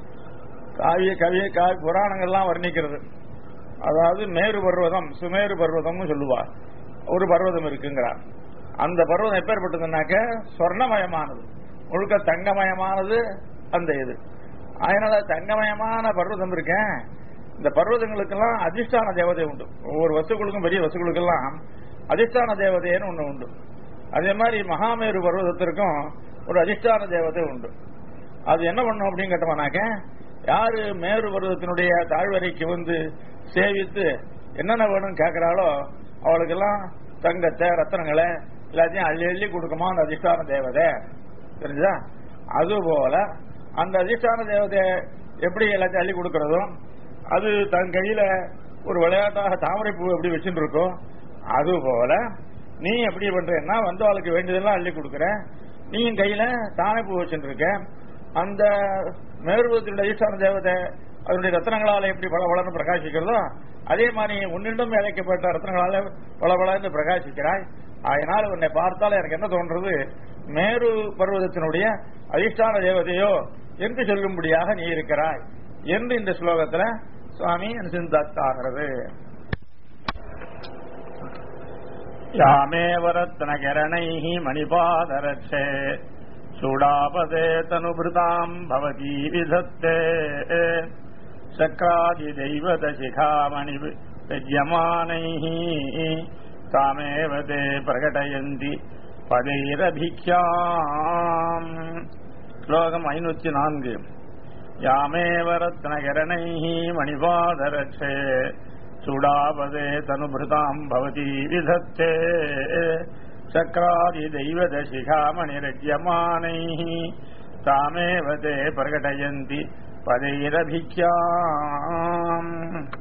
காவிய கவிய காவி புராணங்கள்லாம் வர்ணிக்கிறது அதாவது மேரு பர்வதம் சுமேரு பர்வதம்னு சொல்லுவா ஒரு பர்வதம் இருக்குங்கிறார் அந்த பர்வதம் எப்பேற்பட்டதுனாக்க சொர்ணமயமானது முழுக்க தங்கமயமானது அந்த இது அதனால தங்கமயமான பர்வதம் இருக்கேன் இந்த பர்வதங்களுக்கெல்லாம் அதிஷ்டான தேவதை உண்டு ஒவ்வொரு வசுக்களுக்கும் பெரிய வசுக்களுக்கெல்லாம் அதிஷ்டான தேவதைன்னு ஒண்ணு உண்டு அதே மாதிரி மகாமேரு பர்வதத்திற்கும் ஒரு அதிஷ்டான தேவதை உண்டு அது என்ன பண்ணும் அப்படின்னு கேட்டோம்னாக்க யாரு மேரு பர்வதத்தினுடைய தாழ்வரைக்கு வந்து சேவித்து என்னென்ன வேணும்னு கேட்கிறாளோ அவளுக்கெல்லாம் தங்கத்தை ரத்தனங்களை எல்லாத்தையும் அள்ளி அள்ளி கொடுக்குமா அந்த அதிஷ்டான தேவதை தெரிஞ்சா அதுபோல அந்த அதிஷ்டான தேவதை எப்படி எல்லாத்தையும் அள்ளி கொடுக்கறதும் அது தன் கையில ஒரு விளையாட்டாக தாமரை பூ எப்படி வச்சுட்டு இருக்கோ அதுபோல நீ எப்படி பண்றேன்னா வந்து அவளுக்கு வேண்டியதெல்லாம் அள்ளி கொடுக்குற நீயும் கையில தாமரை பூ வச்சுட்டு இருக்க அந்த மேருவத்தினுடைய ஈஸ்வர தேவதை அதனுடைய ரத்னங்களால எப்படி பல வளர்ந்து பிரகாசிக்கிறதோ அதே மாதிரி உன்னிடம் இழைக்கப்பட்ட ரத்னங்களால பல வளர்ந்து பிரகாசிக்கிறாய் அதனால் உன்னை பார்த்தால் எனக்கு என்ன தோன்றது மேரு பர்வதத்தினுடைய அதிஷ்டான தேவதையோ என்று சொல்லும்படியாக நீ இருக்கிறாய் என்று இந்த ஸ்லோகத்துல சுவாமி சிந்தாகிறது யாமேவ ரத்னகரணைः மணிபாதரட்சே சூடாபதே தனுபிருதாம் பவதி விதத்தே சக்ராதிதைவதசிகாமணி விஜயமானைः தாமேவ தே பிரகடயந்தி பதைரபிக்யாம் ஸ்லோகம் ஐநூத்தி நான்கு யாமேவ ரத்னகரணைः மணிபாதரட்சே சூடாபதே தனுபிருதாம் பவதி விதத்தே சக்ராதிதைவதசிகாமணிரஜ்யமானைः தாமேவ தே பிரகடயந்தி பதைரபிக்யாம்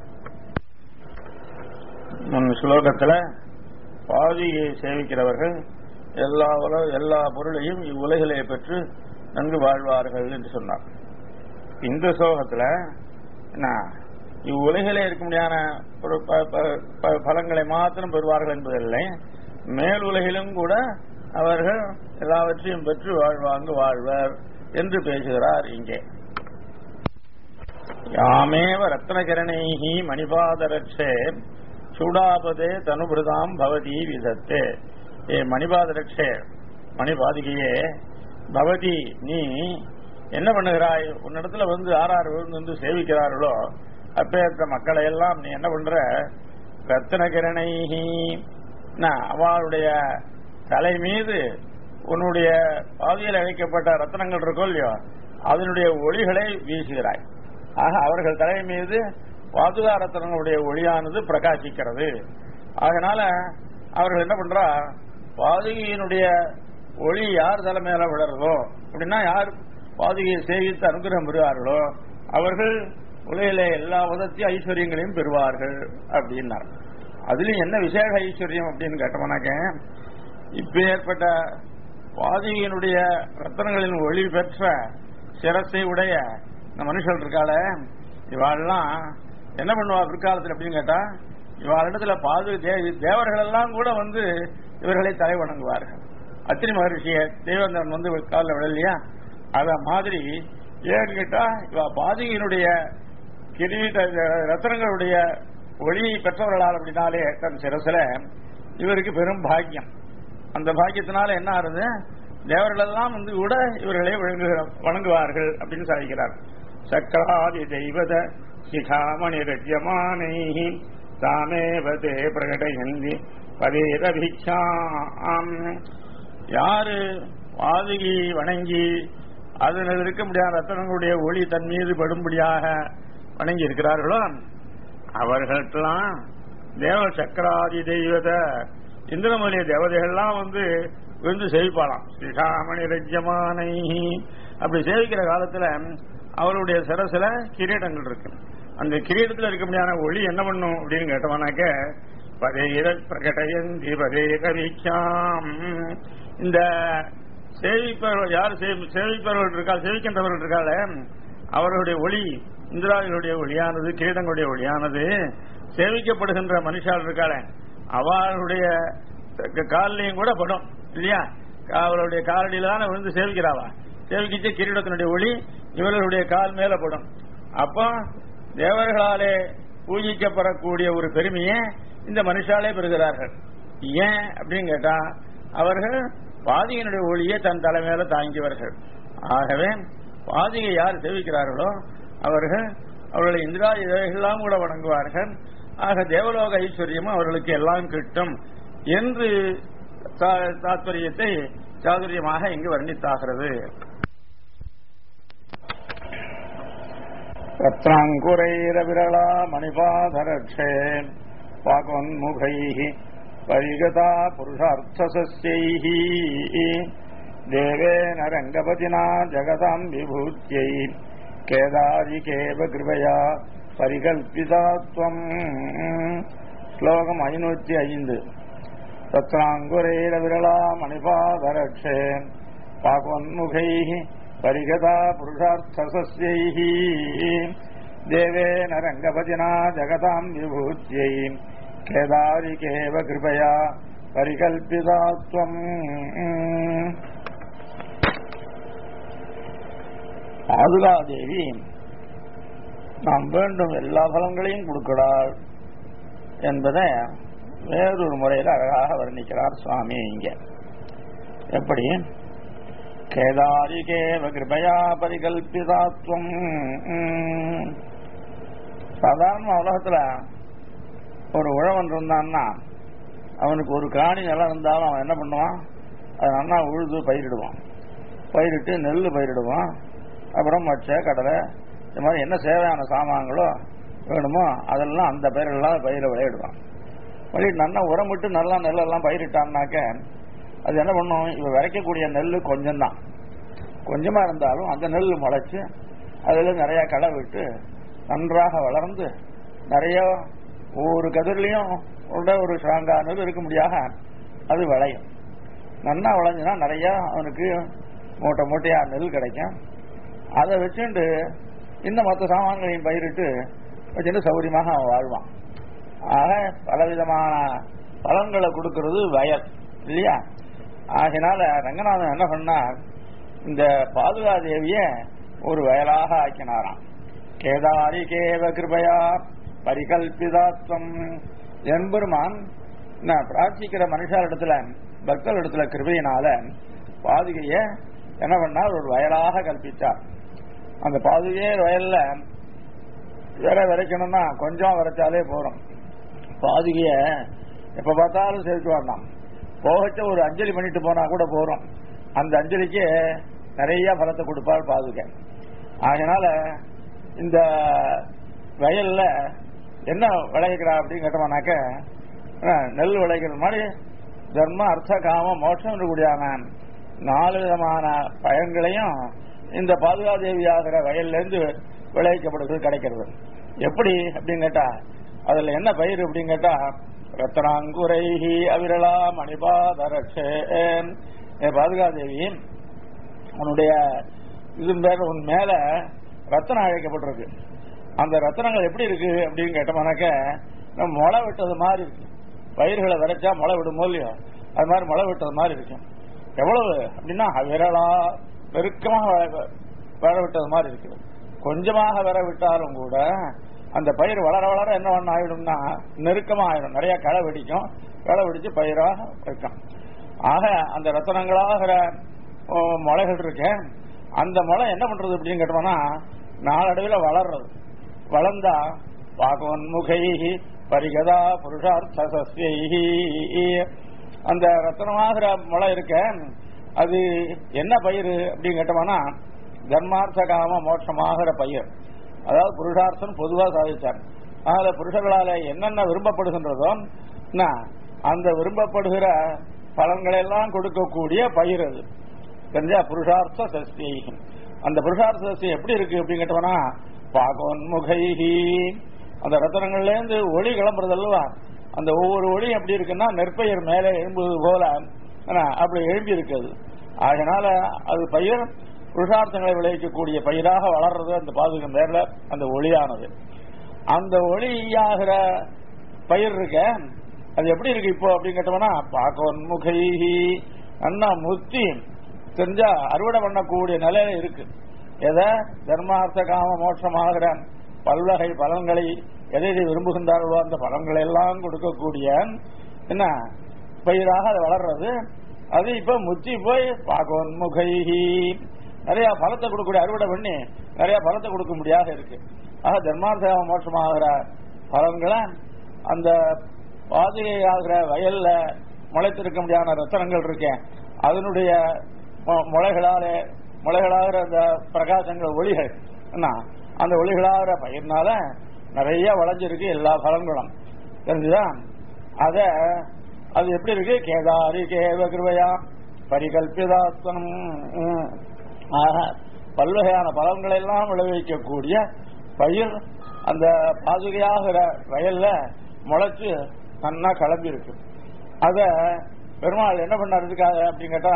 நம் ஸ்லோகத்துல பாதியை சேவிக்கிறவர்கள் எல்லா உல- எல்லா பொருளையும் இவ்வுலகிலே பெற்று நன்கு வாழ்வார்கள் என்று சொன்னார் இந்த ஸ்லோகத்துல என்ன இவ்வுலகிலே இருக்க முடியாத ஒரு ப- ப- ப- பலங்களை மாத்திரம் பெறுவார்கள் என்பதில்லை மேல் உலகிலும் கூட அவர்கள் எல்லாவற்றையும் பெற்று வாழ்வாங்கு வாழ்வர் என்று பேசுகிறார் இங்கே யாமேவ ரத்னகரணைஹி மணிபாதரட்சே சூடாபதே தனுபிருதாம் பவதி விதத்தே ஏ மணிபாதரட்சே மணிபாதிகையே பவதி நீ என்ன பண்ணுகிறாய் உன்னிடத்துல வந்து ஆறாறு பேர் வந்து சேவிக்கிறார்களோ அப்பேற்ற மக்களை எல்லாம் நீ என்ன பண்ற ரத்னகிரணைஹி அவளுடைய தலை மீது உன்னுடைய பாதியில் அழைக்கப்பட்ட ரத்னங்கள் இருக்கோ இல்லையோ அதனுடைய ஒளிகளை வீசுகிறாய் ஆக அவர்கள் தலை மீது பாதுகா ரத்னங்களுடைய ஒளியானது பிரகாசிக்கிறது அதனால அவர்கள் என்ன பண்றா பாதுகையினுடைய ஒளி யார் தலை மேல விழறதோ அப்படின்னா யார் பாதுகையை சேவித்து அனுகிரகம் பெறுவார்களோ அவர்கள் உலகிலே எல்லா விதத்தையும் ஐஸ்வர்யங்களையும் பெறுவார்கள் அப்படின்னார் அதுலயும் என்ன விசேஷ ஐஸ்வர்யம் அப்படின்னு கேட்டோம்னாக்க இப்ப ஏற்பட்ட பாதிகையினுடைய ரத்தனங்களின் ஒளி பெற்ற சிரத்தை உடைய இந்த மனுஷர்கள் இருக்காள இவாள்லாம் என்ன பண்ணுவா பிற்காலத்தில் அப்படின்னு கேட்டா இவாளிடத்துல பாது தே- தேவர்கள் எல்லாம் கூட வந்து இவர்களை தலை வணங்குவார்கள் அத்திரி மகரிஷிய தேவேந்திரன் வந்து காலில் விழலையா அத மாதிரி ஏன்னு கேட்டா இவ பாதிகையினுடைய கிரீட ரத்னங்களுடைய ஒளியை பெற்றவர்களால் அப்படின்னாலே தன் சிரசுல இவருக்கு பெரும் பாக்கியம் அந்த பாக்கியத்தினால என்ன ஆறுது தேவர்கள் எல்லாம் வந்து கூட இவர்களை வழங்குகிற வணங்குவார்கள் அப்படின்னு சாதிக்கிறார் சக்கராதி தெய்வத சிகாமணி ரஜ்யமானை தாமேவதே பிரகடயந்தி பதேரபிச்சாம் யாரு பாதுகி வணங்கி அதில் இருக்க முடியாத ரத்தனங்களுடைய ஒளி தன் மீது படும்படியாக வணங்கி இருக்கிறார்களோ அவர்களுக்கெல்லாம் தேவ சக்கராதி தெய்வத இந்திரமொழிய தேவதைகள்லாம் வந்து விழுந்து சேவிப்பாளாம் ஸ்ரீகாமணி ரஜ்யமானை அப்படி சேவிக்கிற காலத்துல அவருடைய சிரசுல கிரீடங்கள் இருக்கு அந்த கிரீடத்தில் இருக்க முடியாத ஒளி என்ன பண்ணும் அப்படின்னு கேட்டோம்னாக்க பதேர பிரகடயந்தி பதேகரிக்காம் இந்த சேவிப்பவர்கள் யார் சேவி- சேவிப்பவர்கள் இருக்கா சேவிக்கின்றவர்கள் இருக்கால அவர்களுடைய ஒளி இந்திராவிகளுடைய ஒளியானது கிரீடங்களுடைய ஒளியானது சேவிக்கப்படுகின்ற மனுஷால் இருக்காள அவர்களுடைய காலிலையும் கூட படும் இல்லையா அவர்களுடைய காலடியில தான் விழுந்து சேவிக்கிறாவா சேவிக்கிச்சு கிரீடத்தினுடைய ஒளி இவர்களுடைய கால் மேல படும் அப்போ தேவர்களாலே பூஜிக்கப்படக்கூடிய ஒரு பெருமையை இந்த மனுஷாலே பெறுகிறார்கள் ஏன் அப்படின்னு கேட்டா அவர்கள் பாதியினுடைய ஒளியை தன் தலைமையில தாங்கியவர்கள் ஆகவே பாதியை யார் சேவிக்கிறார்களோ அவர்கள் அவர்களை இந்திரா இவைகள்லாம் கூட வணங்குவார்கள் ஆக தேவலோக ஐஸ்வர்யமும் அவர்களுக்கு எல்லாம் கிட்டும் என்று தா- தாத்பரியத்தை சாதுரியமாக இங்கு வர்ணித்தாகிறது ரத்னாங்குரைரவிரளா மணிபாதரட்சே பாகோன்முகைः परिगता पुरुषार्थसस्यैः देवेन रङ्गपतिना जगताम् विभूत्यै केदारिकेव कृपया परिकल्पिता त्वम् श्लोकम् ஐநூற்றி ஐந்து ரத்னாங்குரைரவிரளா மணிபாதரட்சே பாகோன்முகைः परिगता पुरुषार्थसस्यैः देवेन रङ्गपतिना जगताम् विभूत्यै केदारिकेव कृपया परिकल्पिता त्वम् பாதுகாதேவி நாம் வேண்டும் எல்லா பலன்களையும் கொடுக்கிறாள் என்பதை வேறொரு முறையில் அழகாக வர்ணிக்கிறார் சுவாமி இங்க எப்படி கேதாரிகேவ கிருபயா பரிகல்பிதாத்வம் சாதாரண உலகத்துல ஒரு உழவன் இருந்தான்னா அவனுக்கு ஒரு காணி நிலம் இருந்தாலும் அவன் என்ன பண்ணுவான் அதை நல்லா உழுது பயிரிடுவான் பயிரிட்டு நெல் பயிரிடுவான் அப்புறம் மச்சை கடலை இந்த மாதிரி என்ன சேவையான சாமான்களோ வேணுமோ அதெல்லாம் அந்த பயிரெல்லாம் பயிரை விளையிடுவான் விளையிட்டு நல்லா உரமிட்டு நல்லா நெல்லெல்லாம் பயிரிட்டான்னாக்க அது என்ன பண்ணும் இவ விளைக்கக்கூடிய நெல் கொஞ்சம்தான் கொஞ்சமா இருந்தாலும் அந்த நெல் முளைச்சு அதுல நிறைய களை விட்டு நன்றாக வளர்ந்து நிறைய ஒவ்வொரு கதிர்லையும் உள்ள ஒரு ஸ்ட்ராங்கா நெல் இருக்க முடியாக அது விளையும் நன்னா விளைஞ்சுன்னா நிறைய அவனுக்கு மூட்டை மூட்டையா நெல் கிடைக்கும் அதை வச்சுட்டு இன்னும் மற்ற சாமான்களையும் பயிரிட்டு வச்சுட்டு சௌகரியமாக அவன் வாழ்வான் ஆக பலவிதமான பலன்களை கொடுக்கிறது வயல் இல்லையா ஆகினால ரங்கநாதன் என்ன பண்ணார் இந்த பாதுகாதேவிய ஒரு வயலாக ஆக்கினாராம் கேதாரி கேவ கிருபயா பரிகல்பிதாத்வம் எம்பெருமான் நான் பிரார்த்திக்கிற மனுஷாரிடத்துல பக்தர் இடத்துல கிருபையினால பாதுகைய என்ன பண்ணார் ஒரு வயலாக கல்பித்தார் அந்த பாதுகையே வயல்ல விரை விதைக்கணும்னா கொஞ்சம் விதைச்சாலே போறோம் பாதுகைய எப்ப பார்த்தாலும் சேர்த்து வரலாம் போகச்ச ஒரு அஞ்சலி பண்ணிட்டு போனா கூட போறோம் அந்த அஞ்சலிக்கு நிறைய பலத்தை கொடுப்பார் பாதுகை அதனால இந்த வயல்ல என்ன விளைவிக்கிறா அப்படின்னு கேட்டோம்னாக்க அஹ், நெல் விளைக்கிற மாதிரி தர்ம அர்த்த காம மோட்சம் இருக்கக்கூடியான நாலு விதமான பயன்களையும் இந்த பாதுகாதேவி ஆகிற வயல்ல இருந்து விளைவிக்கப்படுகிறது கிடைக்கிறது எப்படி அப்படின்னு கேட்டா அதுல என்ன பயிர் அப்படின்னு கேட்டா ரத்னாங்குரைஹி அவிரலா மணிபாதரட்சே பாதுகாதேவி உன்னுடைய இது மேல உன் மேல ரத்தனம் அழைக்கப்பட்டிருக்கு அந்த ரத்தனங்கள் எப்படி இருக்கு அப்படின்னு கேட்டோம்னாக்க நம்ம முளை விட்டது மாதிரி இருக்கு பயிர்களை விதைச்சா முளை விடுமோ இல்லையோ அது மாதிரி முளை விட்டது மாதிரி இருக்கும் எவ்வளவு அப்படின்னா விரலா நெருக்கமாக வ- வர விட்டது மாதிரி இருக்குது கொஞ்சமாக வர விட்டாலும் கூட அந்த பயிர் வளர வளர என்ன பண்ண ஆயிடும்னா நெருக்கமா ஆயிடும் நிறைய களை வெடிக்கும் களை வெடிச்சு பயிராக இருக்கும் ஆக அந்த ரத்தனங்களாகிற ஓ, முளைகள் இருக்கு அந்த முளை என்ன பண்றது அப்படின்னு கேட்டோம்னா நாளடைவில் வளர்றது வளர்ந்தா பாகவன் முகை பரிகதா புருஷார்த்த சஸ்யை அந்த ரத்தனமாகிற முளை இருக்க அது என்ன பயிர் அப்படின்னு கேட்டோம்னா தர்மார்த்த காம மோட்சமாகிற பயிர் அதாவது புருஷார்த்தம் பொதுவா சாதிச்சார் அதில் புருஷர்களால என்னென்ன விரும்பப்படுகின்றதோ என்ன, அந்த விரும்பப்படுகிற பலன்களை எல்லாம் கொடுக்கக்கூடிய பயிர் அது தெரிஞ்சா புருஷார்த்த சஸ்தியை அந்த புருஷார்த்த சஸ்தி எப்படி இருக்கு அப்படின்னு கேட்டோம்னா பாகோன்முகைஹி அந்த ரத்தனங்கள்ல இருந்து ஒளி கிளம்புறது அல்லவா அந்த ஒவ்வொரு ஒளியும் எப்படி இருக்குன்னா நெற்பயிர் மேலே எழும்புவது போல என்ன, அப்படி எழும்பி இருக்குது அதனால அது பயிர் புருஷார்த்தங்களை விளைவிக்கக்கூடிய பயிராக வளர்றது அந்த பாதுகம் மேல அந்த ஒளியானது அந்த ஒளியாகிற பயிர் இருக்க அது எப்படி இருக்கு இப்போ அப்படின்னு கேட்டோம்னா பாக்கோன்முகைஹி அண்ணா முத்தி தெரிஞ்சா அறுவடை பண்ணக்கூடிய நிலையில இருக்கு எதை தர்மார்த்த காம மோட்சமாகிற பல்வகை பலன்களை எதை எதை விரும்புகின்றார்களோ அந்த பலன்களை எல்லாம் கொடுக்கக்கூடிய என்ன பயிராக அது வளர்றது அது இப்ப முத்தி போய் பாகோன்முகைஹி நிறைய பலத்தை கொடுக்கக்கூடிய அறுவடை பண்ணி நிறைய பலத்தை கொடுக்க முடியாத இருக்கு ஆக தர்மார்த்த காம மோட்சமாகிற பலன்களை அந்த பாதுகையாகிற வயல்ல முளைத்திருக்க முடியாத ரத்தனங்கள் இருக்கேன் அதனுடைய மு- முளைகளாலே முளைகளாகிற அந்த பிரகாசங்கள் ஒளிகள் என்ன அந்த ஒளிகளாகிற பயிர்னால நிறைய வளைஞ்சிருக்கு எல்லா பலன்களும் தெரிஞ்சுதா அத அது எப்படி இருக்கு கேதாரி கேவ கிருபையா பரிகல்பிதாத்வனம் ம். ஆக பல்வகையான பலன்களை எல்லாம் விளைவிக்கக்கூடிய பயிர் அந்த பாதுகையாகிற வயல்ல முளைச்சு நன்னா கிளம்பி இருக்கு அத பெருமாள் என்ன பண்ணாரு இதுக்காக அப்படின்னு கேட்டா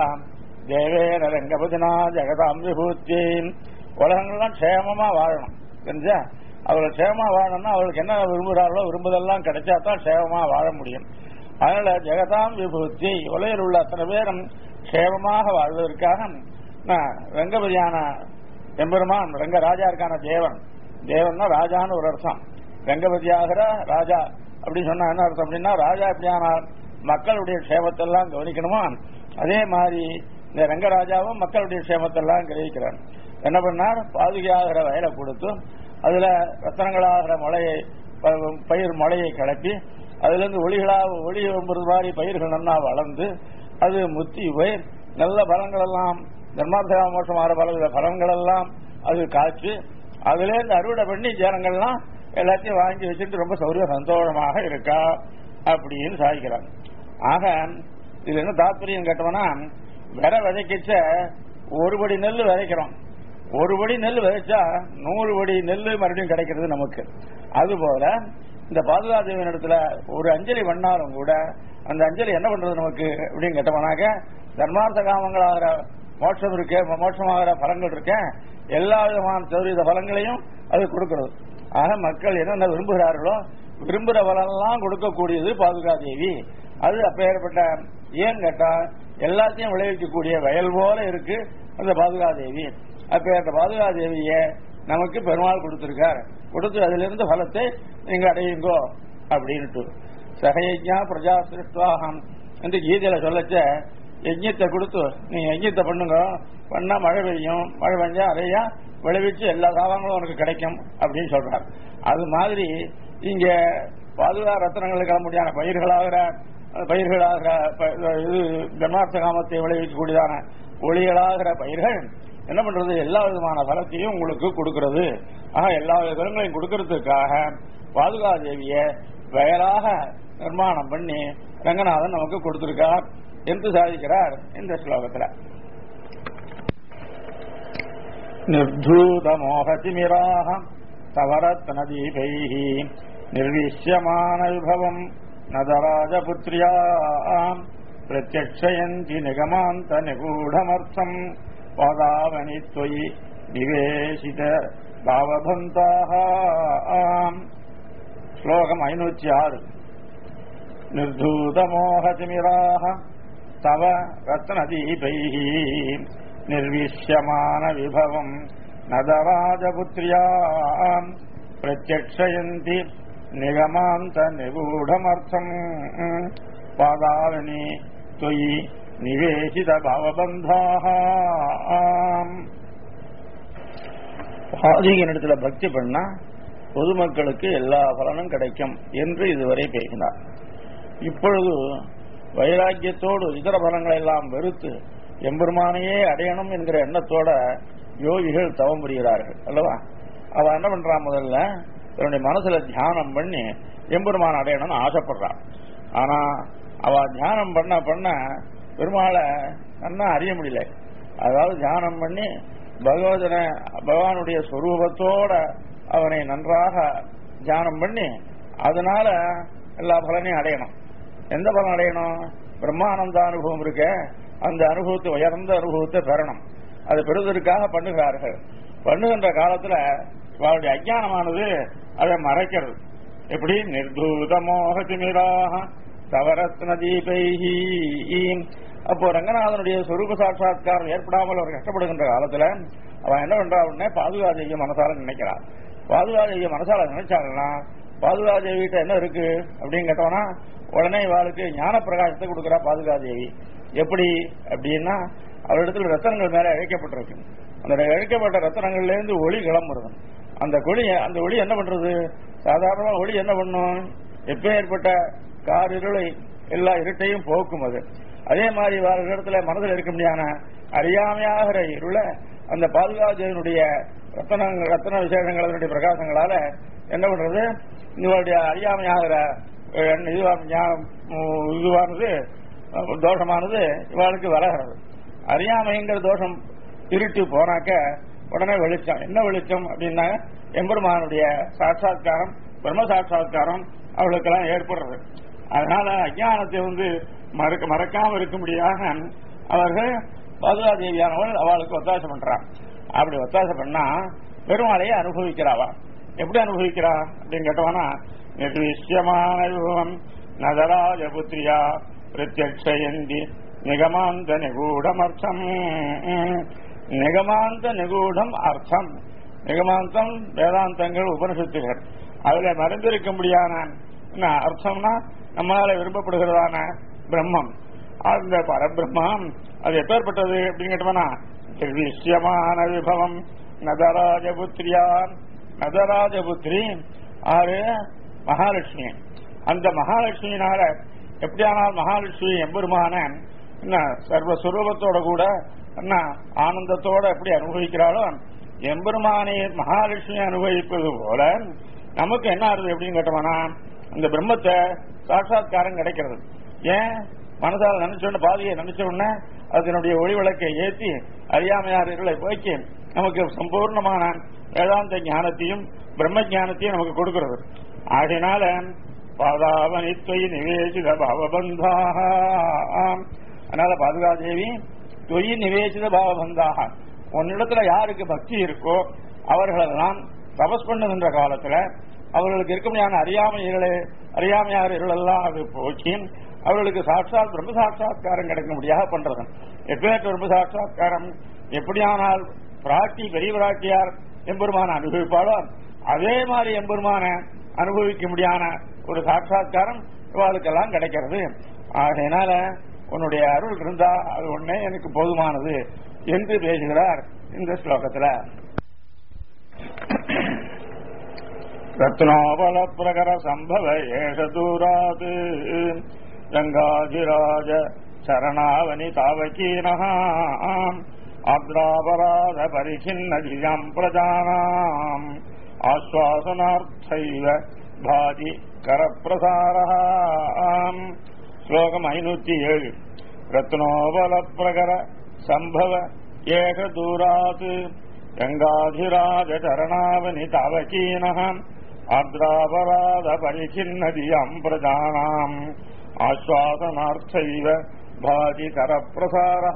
தேவேன ரங்கபதினா ஜெகதாம் விபூத்தியின் உலகங்கள்லாம் க்ஷேமமா வாழணும் தெரிஞ்சா அவர்கள் க்ஷேமமா வாழணும்னா அவளுக்கு என்ன விரும்புகிறார்களோ விரும்புதெல்லாம் கிடைச்சா தான் க்ஷேமமா வாழ முடியும் அதனால ஜெகதாம் விபூத்தி உலகில் உள்ள அத்தனை பேரும் க்ஷேமமாக வாழ்வதற்காக நான் ரங்கபதியான எம்பெருமான் ரங்க ராஜா இருக்கான தேவன் தேவன்னா ராஜான்னு ஒரு அர்த்தம் ரங்கபதியாகிற ராஜா அப்படின்னு சொன்னா என்ன அர்த்தம் அப்படின்னா ராஜா எப்படியானால் மக்களுடைய க்ஷேமத்தெல்லாம் கவனிக்கணுமா அதே மாதிரி இந்த ரங்கராஜாவும் மக்களுடைய க்ஷேமத்தெல்லாம் கிரகிக்கிறான் என்ன பண்ணார் பாதுகையாகிற வயலை கொடுத்து அதுல ரத்தனங்களாகிற முளையை ப- பயிர் முளையை கிளப்பி அதுல இருந்து ஒளிகளா ஒளி ஒன்பது மாதிரி பயிர்கள் நல்லா வளர்ந்து அது முத்தி போய் நல்ல பலங்கள் எல்லாம் தர்மார்த்த மோசமான பல பலன்கள் எல்லாம் அது காய்ச்சி அதுல இருந்து அறுவடை பண்ணி ஜனங்கள்லாம் எல்லாத்தையும் வாங்கி வச்சுட்டு ரொம்ப சௌரிய சந்தோஷமாக இருக்கா அப்படின்னு சாதிக்கிறாங்க ஆக இது என்ன தாத்பரியம் கேட்டோம்னா விதை விதைக்கச்ச ஒரு படி நெல் விதைக்கிறோம் ஒரு படி நெல் விதைச்சா நூறு படி நெல் மறுபடியும் கிடைக்கிறது நமக்கு அதுபோல இந்த பாதுகாதேவின் இடத்துல ஒரு அஞ்சலி பண்ணாலும் கூட அந்த அஞ்சலி என்ன பண்றது நமக்கு அப்படின்னு கேட்டோம்னாக்க தர்மார்த்த காமங்களாகிற மோட்சம் இருக்கு மோட்சமாகிற பலன்கள் இருக்கு எல்லா விதமான சௌரியத பலன்களையும் அது கொடுக்கிறது ஆக மக்கள் என்னென்ன விரும்புகிறார்களோ விரும்புகிற பலனெல்லாம் கொடுக்கக்கூடியது பாதுகாதேவி அது அப்பேற்பட்ட ஏன் கேட்டா எல்லாத்தையும் விளைவிக்கக்கூடிய வயல் போல இருக்கு அந்த பாதுகாதேவி அப்பேற்பட்ட பாதுகாதேவிய நமக்கு பெருமாள் கொடுத்திருக்கார் கொடுத்து அதிலிருந்து பலத்தை நீங்க அடையுங்கோ அப்படின்ட்டு சகயஜா பிரஜா சிருஷ்டுவாகம் என்று கீதையில சொல்லச்ச யஜ்யத்தை கொடுத்து நீங்க யஜ்யத்தை பண்ணுங்க பண்ணா மழை பெய்யும் மழை பெஞ்சா அதையா விளைவிச்சு எல்லா சாதங்களும் உனக்கு கிடைக்கும் அப்படின்னு சொல்றார் அது மாதிரி இங்க பாதுகா ரத்தனங்களுக்கு கிளம்ப முடியாத பயிர்களாகிற பயிர்களாகிற ப- இது தர்மார்த்த காமத்தை விளைவிக்கக்கூடியதான ஒளிகளாகிற பயிர்கள் என்ன பண்றது எல்லா விதமான பலத்தையும் உங்களுக்கு கொடுக்கிறது ஆக எல்லா விதங்களையும் கொடுக்கறதுக்காக பாதுகா தேவிய வயலாக நிர்மாணம் பண்ணி ரங்கநாதன் நமக்கு கொடுத்திருக்கார் என்று சாதிக்கிறார் இந்த ஸ்லோகத்துல निर्धूतमोहतिमिराः तवरत्नदीपैः निर्विश्यमानविभवम् नदराजपुत्र्याम् प्रत्यक्षयन्ति निगमान्तनिगूढमर्थम् पदावनि त्वयि निवेशित भावभन्ताः श्लोकम् ऐनूत्य आरु निर्धूतमोहतिमिराः தவ ரத்னதீபைः நிர்விஷ்யமான விபவம் நதராஜபுத்ரியாம் பிரத்யக்ஷயந்தி நிகமாந்த நிகூடமர்த்தம் பாதாவனி தொயி நிவேசித பவபந்தாக பாதிகனிடத்துல பக்தி பண்ணா பொதுமக்களுக்கு எல்லா பலனும் கிடைக்கும் என்று இதுவரை பேசினார் இப்பொழுது வைராக்கியத்தோடு இதர பலங்களை எல்லாம் வெறுத்து எம்பெருமானையே அடையணும் என்கிற எண்ணத்தோட யோகிகள் தவம் புரிகிறார்கள் அல்லவா அவ என்ன பண்றா முதல்ல தன்னுடைய மனசுல தியானம் பண்ணி எம்பெருமான் அடையணும்னு ஆசைப்படுறான் ஆனா அவ தியானம் பண்ண பண்ண பெருமாளை நன்னா அறிய முடியல அதாவது தியானம் பண்ணி பகவதனை பகவானுடைய ஸ்வரூபத்தோட அவனை நன்றாக தியானம் பண்ணி அதனால எல்லா பலனையும் அடையணும் எந்த பலன் அடையணும் பிரம்மானந்த அனுபவம் இருக்க அந்த அனுபவத்தை உயர்ந்த அனுபவத்தை பெறணும் அது பெறுவதற்காக பண்ணுகிறார்கள் பண்ணுகின்ற காலத்துல அவருடைய அஜானமானது அதை மறைக்கிறது எப்படி நிர்தூத மோகதிமிராக தவரத்ன தீபைஹி அப்போ ரங்கநாதனுடைய சொரூப சாட்சா்காரம் ஏற்படாமல் அவர் கஷ்டப்படுகின்ற காலத்துல அவன் என்ன பண்றா உடனே பாதுகாதேவிய மனசால நினைக்கிறான் பாதுகாதேவிய மனசால நினைச்சாங்கன்னா பாதுகாதேவிட்ட என்ன இருக்கு அப்படின்னு கேட்டோம்னா உடனே இவாளுக்கு ஞான பிரகாசத்தை கொடுக்குறா பாதுகாதேவி எப்படி அப்படின்னா அவரிடத்துல ரத்தனங்கள் மேல இழைக்கப்பட்டிருக்கு அந்த இழைக்கப்பட்ட ரத்தனங்கள்ல இருந்து ஒளி கிளம்புறது அந்த ஒளி அந்த ஒளி என்ன பண்றது சாதாரணமா ஒளி என்ன பண்ணும் எப்ப ஏற்பட்ட கார் இருளை எல்லா இருட்டையும் போக்கும் அது அதே மாதிரி வேற இடத்துல மனதில் இருக்க முடியாத அறியாமையாகிற இருளை அந்த பாதுகாதேவனுடைய ரத்தன ரத்தன விசேஷங்கள் அதனுடைய பிரகாசங்களால என்ன பண்றது இவருடைய அறியாமையாகிற இதுவானது தோஷமானது இவளுக்கு விலகிறது அறியாமைங்கிற தோஷம் இருட்டு போனாக்க உடனே வெளிச்சம் என்ன வெளிச்சம் அப்படின்னா எம்பெருமானுடைய சாட்சா்காரம் பிரம்ம சாட்சா்காரம் அவளுக்கெல்லாம் ஏற்படுறது அதனால அஜானத்தை வந்து மறக்க மறக்காம இருக்கும்படியாக அவர்கள் பாதுகாதேவியானவள் அவளுக்கு ஒத்தாசை பண்றான் அப்படி ஒத்தாசை பண்ணா பெருமாளையே அனுபவிக்கிறாவா எப்படி அனுபவிக்கிறா அப்படின்னு கேட்டவனா நிர்விஷ்யமான யுகம் நதராஜபுத்திரியா பிரத்யக்ஷயந்தி நிகமாந்த நிகூடமர்த்தம் நிகமாந்த நிகூடம் அர்த்தம் நிகமாந்தம் வேதாந்தங்கள் உபனிஷத்துகள் அதுல மறைந்திருக்கும்படியான அர்த்தம்னா நம்மளால விரும்பப்படுகிறதான பிரம்மம் அந்த பரபிரம்மம் அது எப்பேற்பட்டது அப்படின்னு கேட்டோம்னா நிர்விஷ்யமான விபவம் நதராஜபுத்திரியா நதராஜபுத்திரி ஆறு மகாலட்சுமி அந்த மகாலட்சுமியினால எப்படியானால் மகாலட்சுமி எம்பெருமான என்ன சர்வஸ்வரூபத்தோட கூட என்ன ஆனந்தத்தோட எப்படி அனுபவிக்கிறாளோ எம்பெருமானை மகாலட்சுமி அனுபவிப்பது போல நமக்கு என்ன ஆறுது எப்படின்னு கேட்டோம்னா அந்த பிரம்மத்தை சாட்சாத்காரம் கிடைக்கிறது ஏன் மனசால நினைச்ச உடனே பாதியை நினைச்ச உடனே அதனுடைய ஒளி விளக்கை ஏற்றி அறியாமையார் இருளை போக்கி நமக்கு சம்பூர்ணமான வேதாந்த ஞானத்தையும் பிரம்ம ஞானத்தையும் நமக்கு கொடுக்கிறது ஆகையினால பாதாவனித்வை நிவேசித பாவபந்தாக அதனால பாதுகாதேவி தொய் நிவேசித பாவபந்தாக உன்னிடத்துல யாருக்கு பக்தி இருக்கோ அவர்களெல்லாம் தபஸ் பண்ணுகின்ற காலத்துல அவர்களுக்கு இருக்க முடியாத அறியாமைகளை அறியாமையார் இருளெல்லாம் அது போக்கி அவர்களுக்கு சாட்சாத் பிரம்ம சாட்சா்காரம் கிடைக்க முடியாத பண்றது எப்பேற்ற பிரம்ம சாட்சா்காரம் எப்படியானால் பிராட்டி பெரிய பிராட்டியார் எம்பெருமான அனுபவிப்பாளோ அதே மாதிரி எம்பெருமான அனுபவிக்க முடியாத ஒரு சாட்சா்காரம் இவாளுக்கெல்லாம் கிடைக்கிறது ஆகையினால உன்னுடைய அருள் இருந்தா அது ஒன்னே எனக்கு போதுமானது என்று பேசுகிறார் இந்த ஸ்லோகத்துல ரத்னோபல பிரகர சம்பவ ஏஷ தூராத் ரங்காதிராஜ சரணாவனி தாவகீனாம் ஆத்ராபராத பரிசின்னதியம் பிரஜானாம் ஆஸ்வாசனார்த்தைவ பாதி கரப்பிரசாரம் ஸ்லோகம் ஐநூத்தி ஏழு ரத்னோபல பிரகர சம்பவ ஏக தூராத் கங்காதிராஜ சரணாவனி தாவகீனம் ஆர்திராபராத பரிசின்னதியம் பிரஜானாம் ஆஸ்வாசனார்த்தைவ பாதி கரப்பிரசார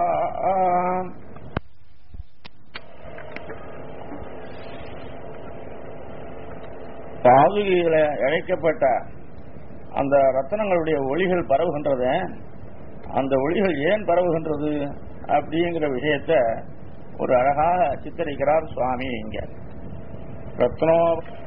பாதுகையில இழைக்கப்பட்ட அந்த ரத்தனங்களுடைய ஒளிகள் பரவுகின்றத அந்த ஒளிகள் ஏன் பரவுகின்றது அப்படிங்கிற விஷயத்த ஒரு அழகாக சித்தரிக்கிறார் சுவாமி இங்க ரத்னோ